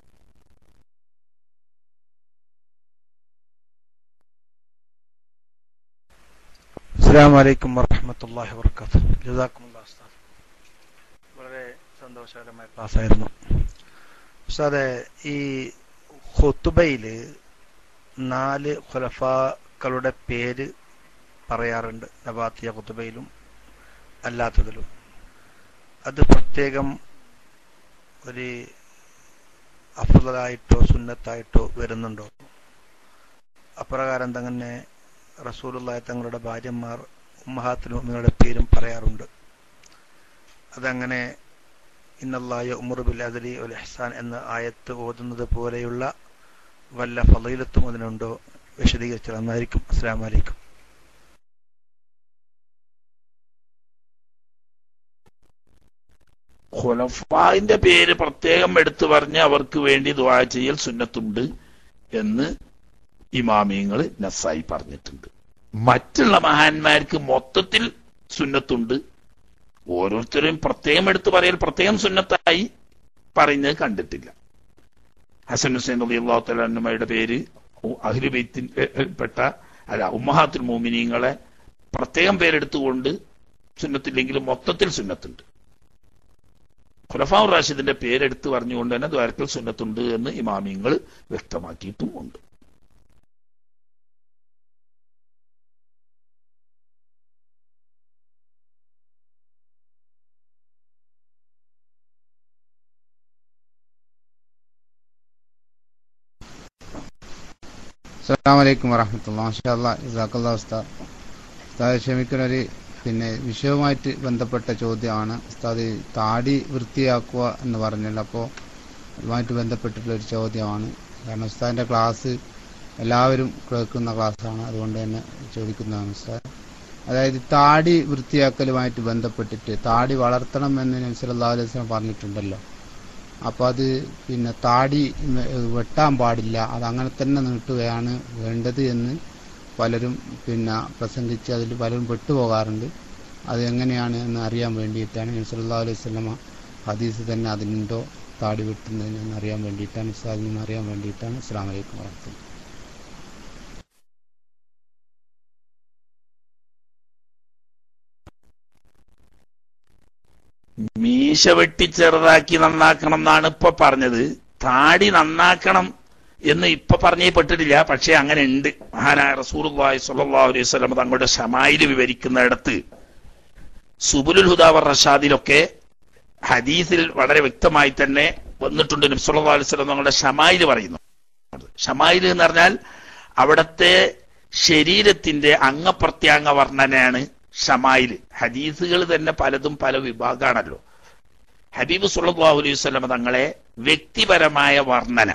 അസ്സാം വലൈക്കും വറഹമത്തല്ലാഹി വർക്കാത്ത് ജസാക്കുമുള്ള ഉസ്താദ് വളരെ സന്തോഷകരമായ ക്ലാസ് ആയിരുന്നു ഉസ്താദെ ഈ ഹുത്തുബയില് നാല് ഖുലഫാക്കളുടെ പേര് പറയാറുണ്ട് നബാത്തിയ ഖുത്തുബയിലും അല്ലാത്തതിലും അത് പ്രത്യേകം ഒരു അഫുദലായിട്ടോ സുന്നത്തായിട്ടോ വരുന്നുണ്ടോ അപ്രകാരം തന്നെ റസൂലുള്ളായ തങ്ങളുടെ ഭാര്യമാർ ഉമ്മഹാത്തിൽ മുഅ്മിനുകളുടെ പേരും പറയാറുണ്ട് അതങ്ങനെ ഇന്നല്ലായ ഉമറുബിൽ അദലി ഉൽ ഇഹ്സാൻ എന്ന ആയത്ത് ഓതുന്നത് പോലെയുള്ള വല്ല ഫളീലത്തും അതിനുണ്ടോ വിശദീകരിച്ചാൽ നന്നായിരിക്കും അസ്സലാമു അലൈക്കും ഖുലഫായിന്റെ പേര് പ്രത്യേകം എടുത്തു പറഞ്ഞ് അവർക്ക് വേണ്ടി ദുആ ചെയ്യൽ സുന്നത്തുണ്ട് എന്ന് ഇമാമിയങ്ങൾ നസായി പറഞ്ഞിട്ടുണ്ട് മറ്റുള്ള മഹാന്മാർക്ക് മൊത്തത്തിൽ സുന്നത്തുണ്ട് ഓരോരുത്തരും പ്രത്യേകം എടുത്തു പറയൽ പ്രത്യേകം സുന്നത്തായി പറയുന്നത് കണ്ടിട്ടില്ല ഹസൻ ഹുസൈൻ അലി അള്ളാഹു തലാനുമയുടെ പേര് അഹ്ലുബൈത്തിൽപ്പെട്ട അല്ല ഉമ്മഹാത്തുൽ മോമിനീങ്ങളെ പ്രത്യേകം പേരെടുത്തുകൊണ്ട് സുന്നത്തില്ലെങ്കിലും മൊത്തത്തിൽ സുന്നത്തുണ്ട് ഖുലഫാ റാഷിദിന്റെ പേരെടുത്ത് പറഞ്ഞുകൊണ്ട് തന്നെ ദ്വാരക്കൽ സുന്നത്തുണ്ട് എന്ന് ഇമാമിങ്ങൾ വ്യക്തമാക്കിയിട്ടും ഉണ്ട് അസ്സാം വലൈക്കും വറഹമത്തുള്ള മാഷാ ഇസാഖല്ലാ ഉസ്താദ് ഉസ്താദ് ക്ഷമിക്കുന്നൊരു പിന്നെ വിഷയവുമായിട്ട് ബന്ധപ്പെട്ട ചോദ്യമാണ് ഉസ്താദ് താടി വൃത്തിയാക്കുക എന്ന് പറഞ്ഞല്ലോ അപ്പോൾ അതുമായിട്ട് ബന്ധപ്പെട്ടിട്ടുള്ള ഒരു ചോദ്യമാണ് കാരണം ഉസ്താദിന്റെ ക്ലാസ് എല്ലാവരും കേൾക്കുന്ന ക്ലാസ്സാണ് അതുകൊണ്ട് തന്നെ ചോദിക്കുന്നതാണ് ഉസ്താദ് അതായത് താടി വൃത്തിയാക്കലുമായിട്ട് ബന്ധപ്പെട്ടിട്ട് താടി വളർത്തണം എന്ന് നബ്സല്ലാ അലൈഹി വസല്ലം പറഞ്ഞിട്ടുണ്ടല്ലോ അപ്പൊ അത് പിന്നെ താടി മെ- വെട്ടാൻ പാടില്ല അത് അങ്ങനെ തന്നെ നീട്ടുകയാണ് വേണ്ടത് എന്ന് പലരും പിന്നെ പ്രസംഗിച്ച് അതിൽ പലരും പെട്ടുപോകാറുണ്ട് അത് എങ്ങനെയാണ് എന്ന് അറിയാൻ വേണ്ടിയിട്ടാണ് നബ്സല്ലാ അലൈഹി സ്വലമ ഹദീസ് തന്നെ അതിനുണ്ടോ താടി വെട്ടുന്നതിന് എന്ന് അറിയാൻ വേണ്ടിയിട്ടാണ് ഉസ്താദിൽ നിന്ന് അറിയാൻ വേണ്ടിയിട്ടാണ് അസ്സാം വലൈക്കും വാഹത്തുള്ള മീശ വെട്ടി ചെറുതാക്കി നന്നാക്കണം എന്നാണ് ഇപ്പൊ പറഞ്ഞത് താടി നന്നാക്കണം എന്ന് ഇപ്പൊ പറഞ്ഞേ പെട്ടിട്ടില്ല പക്ഷെ അങ്ങനെ ഉണ്ട് മഹാനായ റസൂർവായി സല്ലാ അലൈഹി സ്വലം തങ്ങളുടെ ഷമായിൽ വിവരിക്കുന്നിടത്ത് സുബുലുൽ ഹുദാവർ റഷാദിലൊക്കെ ഹദീസിൽ വളരെ വ്യക്തമായി തന്നെ വന്നിട്ടുണ്ട് നബ്സുല്ലാ അലൈഹി സ്വലം തങ്ങളുടെ ഷമായിൽ പറയുന്നു ഷമായിൽ എന്ന് പറഞ്ഞാൽ അവിടത്തെ ശരീരത്തിന്റെ അംഗപ്രത്യാംഗ വർണ്ണനയാണ് ഷമായിൽ ഹദീസുകൾ തന്നെ പലതും പല വിഭാഗമാണല്ലോ ഹബീബ് സുല്ലാഹു അലൈഹി സ്വലം തങ്ങളെ വ്യക്തിപരമായ വർണ്ണന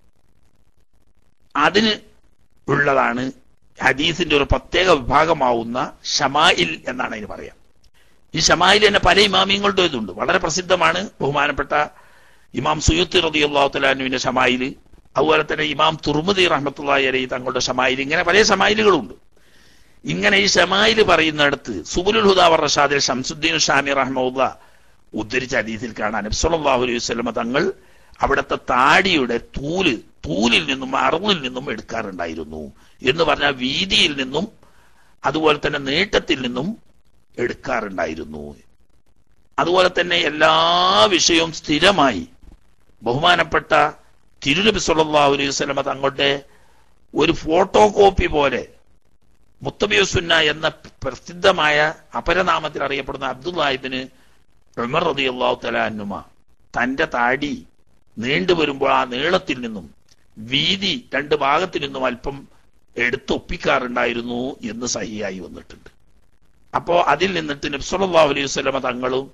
അതിന് ഉള്ളതാണ് ഹദീസിന്റെ ഒരു പ്രത്യേക വിഭാഗമാവുന്ന ഷമായിൽ എന്നാണ് അതിന് പറയാം ഈ ഷമായിൽ തന്നെ പല ഇമാമിയങ്ങളുടെ ഇതുണ്ട് വളരെ പ്രസിദ്ധമാണ് ബഹുമാനപ്പെട്ട ഇമാം സുയുത്തി റതി അള്ളാഹു തലാനുവിന്റെ ഷമായില് അതുപോലെ തന്നെ ഇമാം തുർമുദി റഹ്മത്തുള്ളി അലൈഹി തങ്ങളുടെ ഷമായിൽ ഇങ്ങനെ പല ഷമായിലുകളുണ്ട് ഇങ്ങനെ ഈ ഷമായിൽ പറയുന്നിടത്ത് സുബുലുൽ ഹുദാവർ റഷാദിൽ ഷംസുദ്ദീൻ ഷാമി റഹ്മുല്ല ഉദ്ധരിച്ച ഹദീസിൽ കാണാൻ നബ്സല്ലാഹു അലൈഹി വസ്ലമ തങ്ങൾ അവിടുത്തെ താടിയുടെ തൂല് തൂലിൽ നിന്നും അറുവിൽ നിന്നും എടുക്കാറുണ്ടായിരുന്നു എന്ന് പറഞ്ഞാൽ വീതിയിൽ നിന്നും അതുപോലെ തന്നെ നീട്ടത്തിൽ നിന്നും എടുക്കാറുണ്ടായിരുന്നു അതുപോലെ തന്നെ എല്ലാ വിഷയവും സ്ഥിരമായി ബഹുമാനപ്പെട്ട തിരുനബി സല്ലല്ലാഹു അലൈഹി വസല്ലമ തങ്ങളുടെ ഒരു ഫോട്ടോ കോപ്പി പോലെ മുത്തബിയുസുന്ന എന്ന പ്രസിദ്ധമായ അപരനാമത്തിൽ അറിയപ്പെടുന്ന അബ്ദുല്ലാഹിബിന് ഉമർ റളിയല്ലാഹു തആല അന്നുമ തന്റെ താടി നീണ്ടു വരുമ്പോൾ ആ നീളത്തിൽ നിന്നും വീതി രണ്ട് ഭാഗത്തിൽ നിന്നും അല്പം എടുത്തൊപ്പിക്കാറുണ്ടായിരുന്നു എന്ന് സഹിയായി വന്നിട്ടുണ്ട് അപ്പോ അതിൽ നിന്നിട്ട് നബ്സല്ലാഹു അലൈഹി വസല്ലമ തങ്ങളും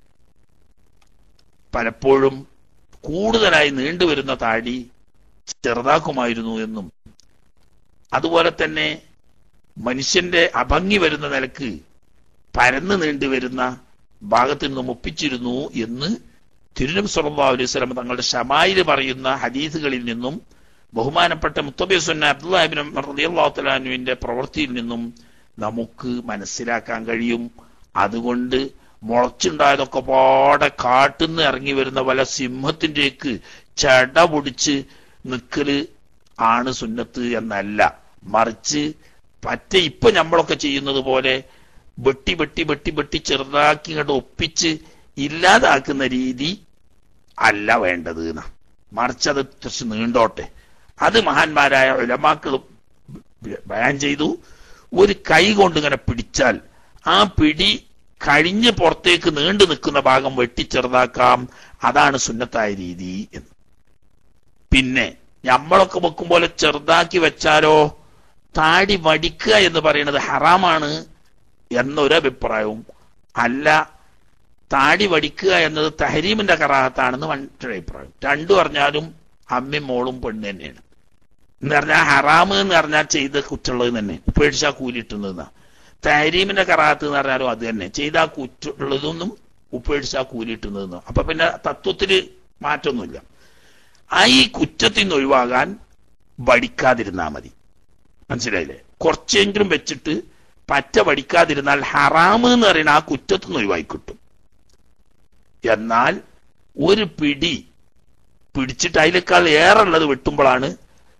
പലപ്പോഴും കൂടുതലായി നീണ്ടുവരുന്ന താടി ചെറുതാക്കുമായിരുന്നു എന്നും അതുപോലെ തന്നെ മനുഷ്യന്റെ അഭംഗി വരുന്ന നിലക്ക് പരന്ന് നീണ്ടുവരുന്ന ഭാഗത്ത് നിന്നും ഒപ്പിച്ചിരുന്നു എന്ന് തിരുനബി സല്ലല്ലാഹു അലൈഹി വസല്ലം തങ്ങളുടെ ഷമായിൽ പറയുന്ന ഹദീസുകളിൽ നിന്നും ബഹുമാനപ്പെട്ട മുത്തബിസുന്ന അബ്ദുല്ലാഹിബിൻ റളിയല്ലാഹു തആലാനുവിന്റെ പ്രവൃത്തിയിൽ നിന്നും നമുക്ക് മനസ്സിലാക്കാൻ കഴിയും അതുകൊണ്ട് മുളച്ചുണ്ടായതൊക്കെ പാടെ കാട്ടുന്ന് ഇറങ്ങി വരുന്ന വല്ല സിംഹത്തിന്റെക്ക് ചട പൊടിച്ച് നിക്കല് ആണ് സുന്നത്ത് എന്നല്ല മറിച്ച് പറ്റ ഇപ്പൊ നമ്മളൊക്കെ ചെയ്യുന്നത് പോലെ വെട്ടി വെട്ടി വെട്ടി വെട്ടി ചെറുതാക്കി ഇങ്ങോട്ട് ഒപ്പിച്ച് ഇല്ലാതാക്കുന്ന രീതി അല്ല വേണ്ടത് എന്നാ മറിച്ച് അത് കുറച്ച് നീണ്ടോട്ടെ അത് മഹാന്മാരായ ഉലമാക്കൾ ബയാൻ ചെയ്തു ഒരു കൈ കൊണ്ട് ഇങ്ങനെ പിടിച്ചാൽ ആ പിടി കഴിഞ്ഞ് പുറത്തേക്ക് നീണ്ടു നിൽക്കുന്ന ഭാഗം വെട്ടി ചെറുതാക്കാം അതാണ് സുന്നത്തായ രീതി എന്ന് പിന്നെ നമ്മളൊക്കെ വെക്കും പോലെ ചെറുതാക്കി വെച്ചാലോ താടി വടിക്കുക എന്ന് പറയുന്നത് ഹറാമാണ് എന്നൊരു അഭിപ്രായവും അല്ല താടി വടിക്കുക എന്നത് തഹരീമിന്റെ കറാഹത്താണെന്ന് മറ്റൊരു അഭിപ്രായം രണ്ടു പറഞ്ഞാലും അമ്മയും മോളും പെണ്ണ് തന്നെയാണ് എന്ന് പറഞ്ഞാൽ ഹറാമ് എന്ന് പറഞ്ഞാൽ ചെയ്ത കുറ്റുള്ളത് തന്നെ ഉപേക്ഷിച്ചാൽ കൂലിട്ടുന്നതെന്നാ തഹരീമിന്റെ കറാഹത്ത് എന്ന് പറഞ്ഞാലും അത് തന്നെ ചെയ്താൽ കുറ്റുള്ളതൊന്നും ഉപേക്ഷിച്ചാൽ കൂലിട്ടുന്നതെന്ന് അപ്പൊ പിന്നെ തത്വത്തില് മാറ്റമൊന്നുമില്ല ആ ഈ കുറ്റത്തിൽ നിന്ന് ഒഴിവാകാൻ വടിക്കാതിരുന്നാ മതി മനസ്സിലായില്ലേ കുറച്ചെങ്കിലും വെച്ചിട്ട് പറ്റ വടിക്കാതിരുന്നാൽ ഹറാമ് എന്ന് പറയുന്ന ആ കുറ്റത്തിൽ നിന്ന് ഒഴിവായി കിട്ടും എന്നാൽ ഒരു പിടി പിടിച്ചിട്ട് അതിലേക്കാൾ ഏറെ ഉള്ളത് വെട്ടുമ്പോഴാണ്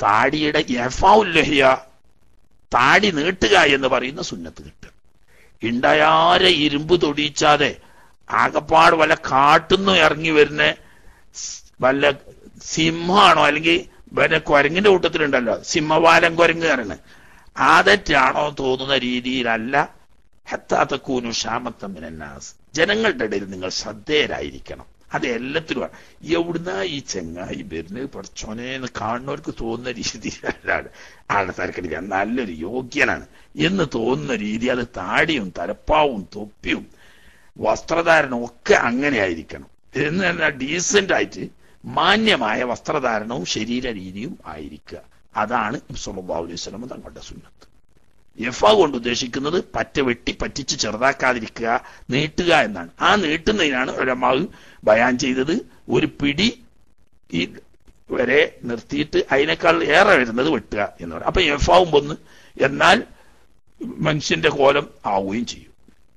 താടിയുടെ യഫാഉല്ലഹിയ താടി നീട്ടുക എന്ന് പറയുന്ന സുന്നത്ത് കിട്ടുക ഉണ്ടായാരെ ഇരുമ്പ് തൊടിയിച്ചാതെ ആകപ്പാട് വല്ല കാട്ടുന്നു ഇറങ്ങി വരുന്ന സ് വല്ല സിംഹമാണോ അല്ലെങ്കിൽ വല്ല കുരങ്ങിന്റെ കൂട്ടത്തിലുണ്ടല്ലോ സിംഹവാലം കുരങ്ങ് കയറണ് ആദറ്റാണോ തോന്നുന്ന രീതിയിലല്ല ഹത്താത്തക്കൂനു ക്ഷാമത്തമ്മിനാസ് ജനങ്ങളുടെ ഇടയിൽ നിങ്ങൾ ശ്രദ്ധേയരായിരിക്കണം അത് എല്ലാത്തിലും എവിടുന്ന ഈ ചെങ്ങായി വരുന്നത് പഠിച്ചോനേന്ന് കാണുന്നവർക്ക് തോന്നുന്ന രീതിയിലല്ലാതെ ആളുടെ തരക്കടില്ല നല്ലൊരു യോഗ്യനാണ് എന്ന് തോന്നുന്ന രീതി അത് താടിയും തലപ്പാവും തൊപ്പിയും വസ്ത്രധാരണവും ഒക്കെ അങ്ങനെ ആയിരിക്കണം എന്ന് പറഞ്ഞാൽ ഡീസന്റ് ആയിട്ട് മാന്യമായ വസ്ത്രധാരണവും ശരീര രീതിയും ആയിരിക്കുക അതാണ് സല്ലല്ലാഹു അലൈഹി വസല്ലം തങ്ങളുടെ സുന്നത്ത് എഫ കൊണ്ട് ഉദ്ദേശിക്കുന്നത് പറ്റ വെട്ടി പറ്റിച്ച് ചെറുതാക്കാതിരിക്കുക നീട്ടുക എന്നാണ് ആ നീട്ടുന്നതിനാണ് ഒരമാവ് ബയാൻ ചെയ്തത് ഒരു പിടി ഈ വരെ നിർത്തിയിട്ട് അതിനേക്കാൾ ഏറെ വരുന്നത് വെട്ടുക എന്ന് പറയും അപ്പൊ എഫാവും ഒന്ന് എന്നാൽ മനുഷ്യന്റെ കോലം ആവുകയും ചെയ്യും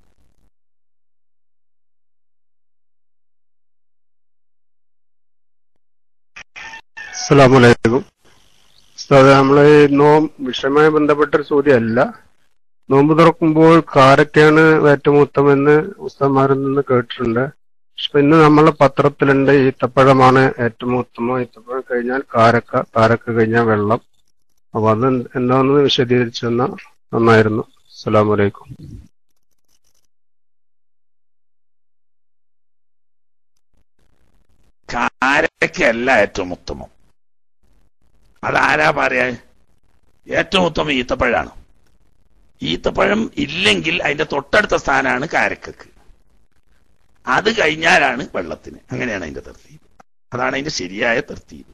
അസ്സലാമലൈക്കും ഉസ്താദ് നമ്മള് ഈ നോം വിഷയവുമായി ബന്ധപ്പെട്ട ഒരു ചോദ്യമല്ല നോമ്പ് തുറക്കുമ്പോൾ കാരൊക്കെയാണ് ഏറ്റവും ഉത്തമെന്ന് ഉസ്താദ്മാരിൽ നിന്ന് കേട്ടിട്ടുണ്ട് പക്ഷെ ഇന്ന് നമ്മളെ പത്രത്തിലുണ്ട് ഈത്തപ്പഴമാണ് ഏറ്റവും ഉത്തമം ഈത്തപ്പഴം കഴിഞ്ഞാൽ കാരക്ക കാരക്ക കഴിഞ്ഞാൽ വെള്ളം അപ്പൊ അത് എന്താണെന്ന് വിശദീകരിച്ചു തന്നാൽ നന്നായിരുന്നു അസ്സലാമലൈക്കും കാരക്കല്ല ഏറ്റവും ഉത്തമം അതാരാ പറയാ ഏറ്റവും ഉത്തമം ഈത്തപ്പഴാണ് ഈത്തപ്പഴം ഇല്ലെങ്കിൽ അതിന്റെ തൊട്ടടുത്ത സ്ഥാനമാണ് കാരക്കക്ക് അത് കഴിഞ്ഞാലാണ് വെള്ളത്തിന് അങ്ങനെയാണ് അതിന്റെ തർത്തീവ് അതാണ് അതിന്റെ ശരിയായ തർത്തീവ്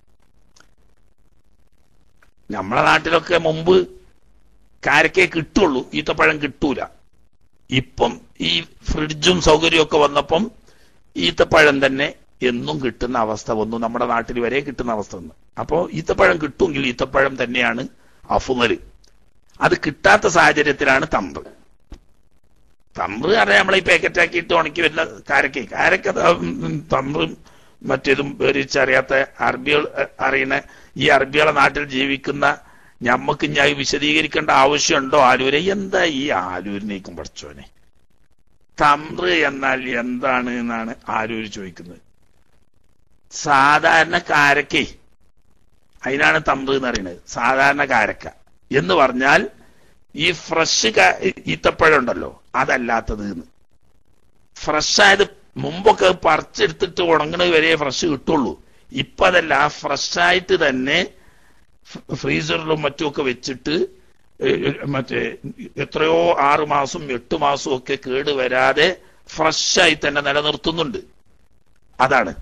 നമ്മളെ നാട്ടിലൊക്കെ മുമ്പ് കാരക്കേ കിട്ടുള്ളൂ ഈത്തപ്പഴം കിട്ടൂല ഇപ്പം ഈ ഫ്രിഡ്ജും സൗകര്യവും ഒക്കെ വന്നപ്പം ഈത്തപ്പഴം തന്നെ എന്നും കിട്ടുന്ന അവസ്ഥ വന്നു നമ്മുടെ നാട്ടിൽ വരെ കിട്ടുന്ന അവസ്ഥ വന്നു അപ്പോ ഈത്തപ്പഴം കിട്ടുമെങ്കിൽ ഈത്തപ്പഴം തന്നെയാണ് അഫുമല് അത് കിട്ടാത്ത സാഹചര്യത്തിലാണ് തമ്പ് തമ്പ് അറിയാം നമ്മളെ ഈ പാക്കറ്റ് ആക്കിയിട്ട് ഉണക്കി വരുന്ന കാരക്ക കാരക്ക തമ്പും മറ്റേതും വേറിച്ചറിയാത്ത അറബികൾ അറിയണ ഈ അറബികളെ നാട്ടിൽ ജീവിക്കുന്ന ഞമ്മക്ക് ഞാൻ വിശദീകരിക്കേണ്ട ആവശ്യമുണ്ടോ ആലൂരെ എന്താ ഈ ആലൂരിനേക്കും പഠിച്ചോനെ തമ്പ്ര എന്നാൽ എന്താണ് എന്നാണ് ആലൂര് ചോദിക്കുന്നത് സാധാരണ കാരക്കേ അതിനാണ് തമ്പ്ര എന്ന് പറയുന്നത് സാധാരണ കാരക്ക എന്ന് പറഞ്ഞാൽ ഈ ഫ്രഷ് ഈത്തപ്പഴം ഉണ്ടല്ലോ അതല്ലാത്തത് എന്ന് ഫ്രഷ് ആയത് മുമ്പൊക്കെ പറിച്ചെടുത്തിട്ട് ഉണങ്ങണത് വരെ ഫ്രഷ് കിട്ടുള്ളൂ ഇപ്പൊ അതല്ല ഫ്രഷ് ആയിട്ട് തന്നെ ഫ്രീസറിലും മറ്റുമൊക്കെ വെച്ചിട്ട് മറ്റേ എത്രയോ ആറ് മാസം എട്ട് മാസവും ഒക്കെ കേട് വരാതെ ഫ്രഷ് ആയി തന്നെ നിലനിർത്തുന്നുണ്ട് അതാണ്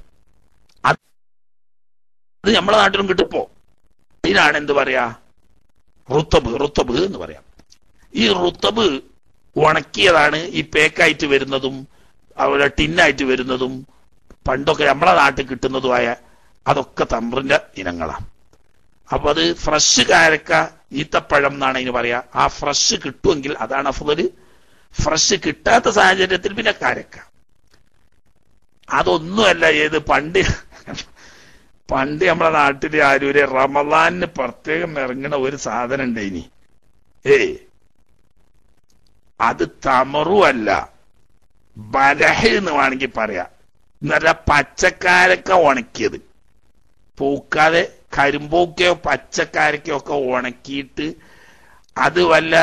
അത് നമ്മളെ നാട്ടിലും കിട്ടിപ്പോ ഇതിനാണ് എന്ത് പറയാ റുത്തബ് റുത്തബ് എന്ന് പറയാം ഈ റുത്തബ് ഉണക്കിയതാണ് ഈ പേക്കായിട്ട് വരുന്നതും അവിടെ ടിന്നായിട്ട് വരുന്നതും പണ്ടൊക്കെ നമ്മളെ നാട്ടിൽ കിട്ടുന്നതുമായ അതൊക്കെ തമ്പ്രിന്റെ ഇനങ്ങളാണ് അപ്പൊ അത് ഫ്രഷ് കാരക്ക ഈത്തപ്പഴം എന്നാണ് അതിന് പറയാ ആ ഫ്രഷ് കിട്ടുമെങ്കിൽ അതാണ് അഫുദല് ഫ്രഷ് കിട്ടാത്ത സാഹചര്യത്തിൽ പിന്നെ കാരക്ക അതൊന്നുമല്ല ഏത് പണ്ട് പണ്ട് നമ്മളെ നാട്ടിലെ ആരൂര് റമദാനിന് പ്രത്യേകം ഇറങ്ങണ ഒരു സാധനം ഉണ്ട് ഇനി ഏയ് അത് തമറുമല്ല ബലഹ് എന്ന് വേണമെങ്കിൽ പറയാം എന്നല്ല പച്ചക്കാരക്ക ഉണക്കിയത് പൂക്കാതെ കരിമ്പോക്കയോ പച്ചക്കാരക്കയോ ഒക്കെ ഉണക്കിയിട്ട് അത് വല്ല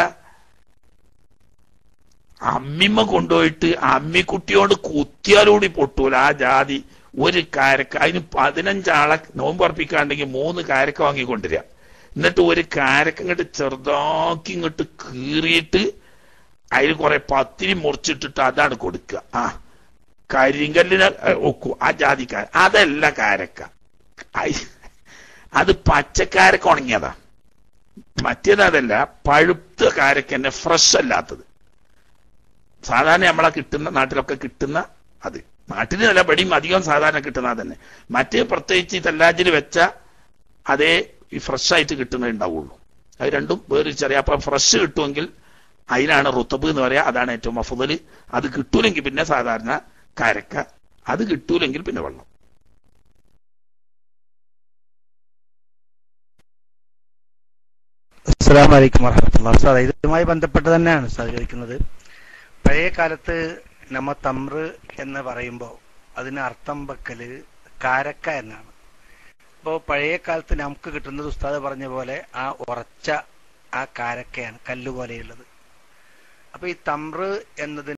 അമ്മിമ്മ കൊണ്ടുപോയിട്ട് അമ്മിക്കുട്ടിയോട് കുത്തിയാലൂടി പൊട്ടൂല ആ ജാതി ഒരു കാരക്ക അതിന് പതിനഞ്ചാളെ നോമ്പ് ഉറപ്പിക്കാണ്ടെങ്കിൽ മൂന്ന് കാരക്ക വാങ്ങിക്കൊണ്ടിരിക എന്നിട്ട് ഒരു കാരക്ക ഇങ്ങോട്ട് ചെറുതാക്കി ഇങ്ങോട്ട് കീറിയിട്ട് അതിൽ കുറെ പത്തിരി മുറിച്ചിട്ടിട്ട് അതാണ് കൊടുക്കുക ആ കരിങ്കല്ലിന് ഒക്കു ആ ജാതിക്കാര അതല്ല കാരക്ക അത് പച്ചക്കാരക്ക ഉണങ്ങിയതാ മറ്റേത് അതല്ല പഴുത്ത കാരക്ക തന്നെ ഫ്രഷ് അല്ലാത്തത് സാധാരണ നമ്മളെ കിട്ടുന്ന നാട്ടിലൊക്കെ കിട്ടുന്ന അത് നാട്ടിൽ നല്ല പടിയും അധികം സാധാരണ കിട്ടുന്ന തന്നെ മറ്റേ പ്രത്യേകിച്ച് ഈ തല്ലാജിൽ വെച്ച അതേ ഈ ഫ്രഷ് ആയിട്ട് കിട്ടുന്നത് ഉണ്ടാവുള്ളൂ അത് രണ്ടും വേറിച്ചറിയാം അപ്പൊ ഫ്രഷ് കിട്ടുമെങ്കിൽ അതിനാണ് റുത്തബ് എന്ന് പറയാ അതാണ് ഏറ്റവും അഫുദല് അത് കിട്ടൂലെങ്കിൽ പിന്നെ സാധാരണ കരക്ക അത് കിട്ടൂലെങ്കിൽ പിന്നെ വെള്ളം അസ്സലാമു അലൈക്കും വറഹമത്തുള്ള ഉസ്താദ് ഇതുമായി ബന്ധപ്പെട്ട് തന്നെയാണ് ഉസ്താദ് ചോദിക്കുന്നത് പഴയ കാലത്ത് നമ്മ തമ്ര് എന്ന് പറയുമ്പോൾ അതിന് അർത്ഥം വെക്കല് കാരക്ക എന്നാണ് അപ്പോൾ പഴയ കാലത്ത് നമുക്ക് കിട്ടുന്നത് ഉസ്താദ് പറഞ്ഞ പോലെ ആ ഉറച്ച ആ കാരക്കയാണ് കല്ല് പോലെയുള്ളത് അപ്പൊ ഈ തമ്ര് എന്നതിന്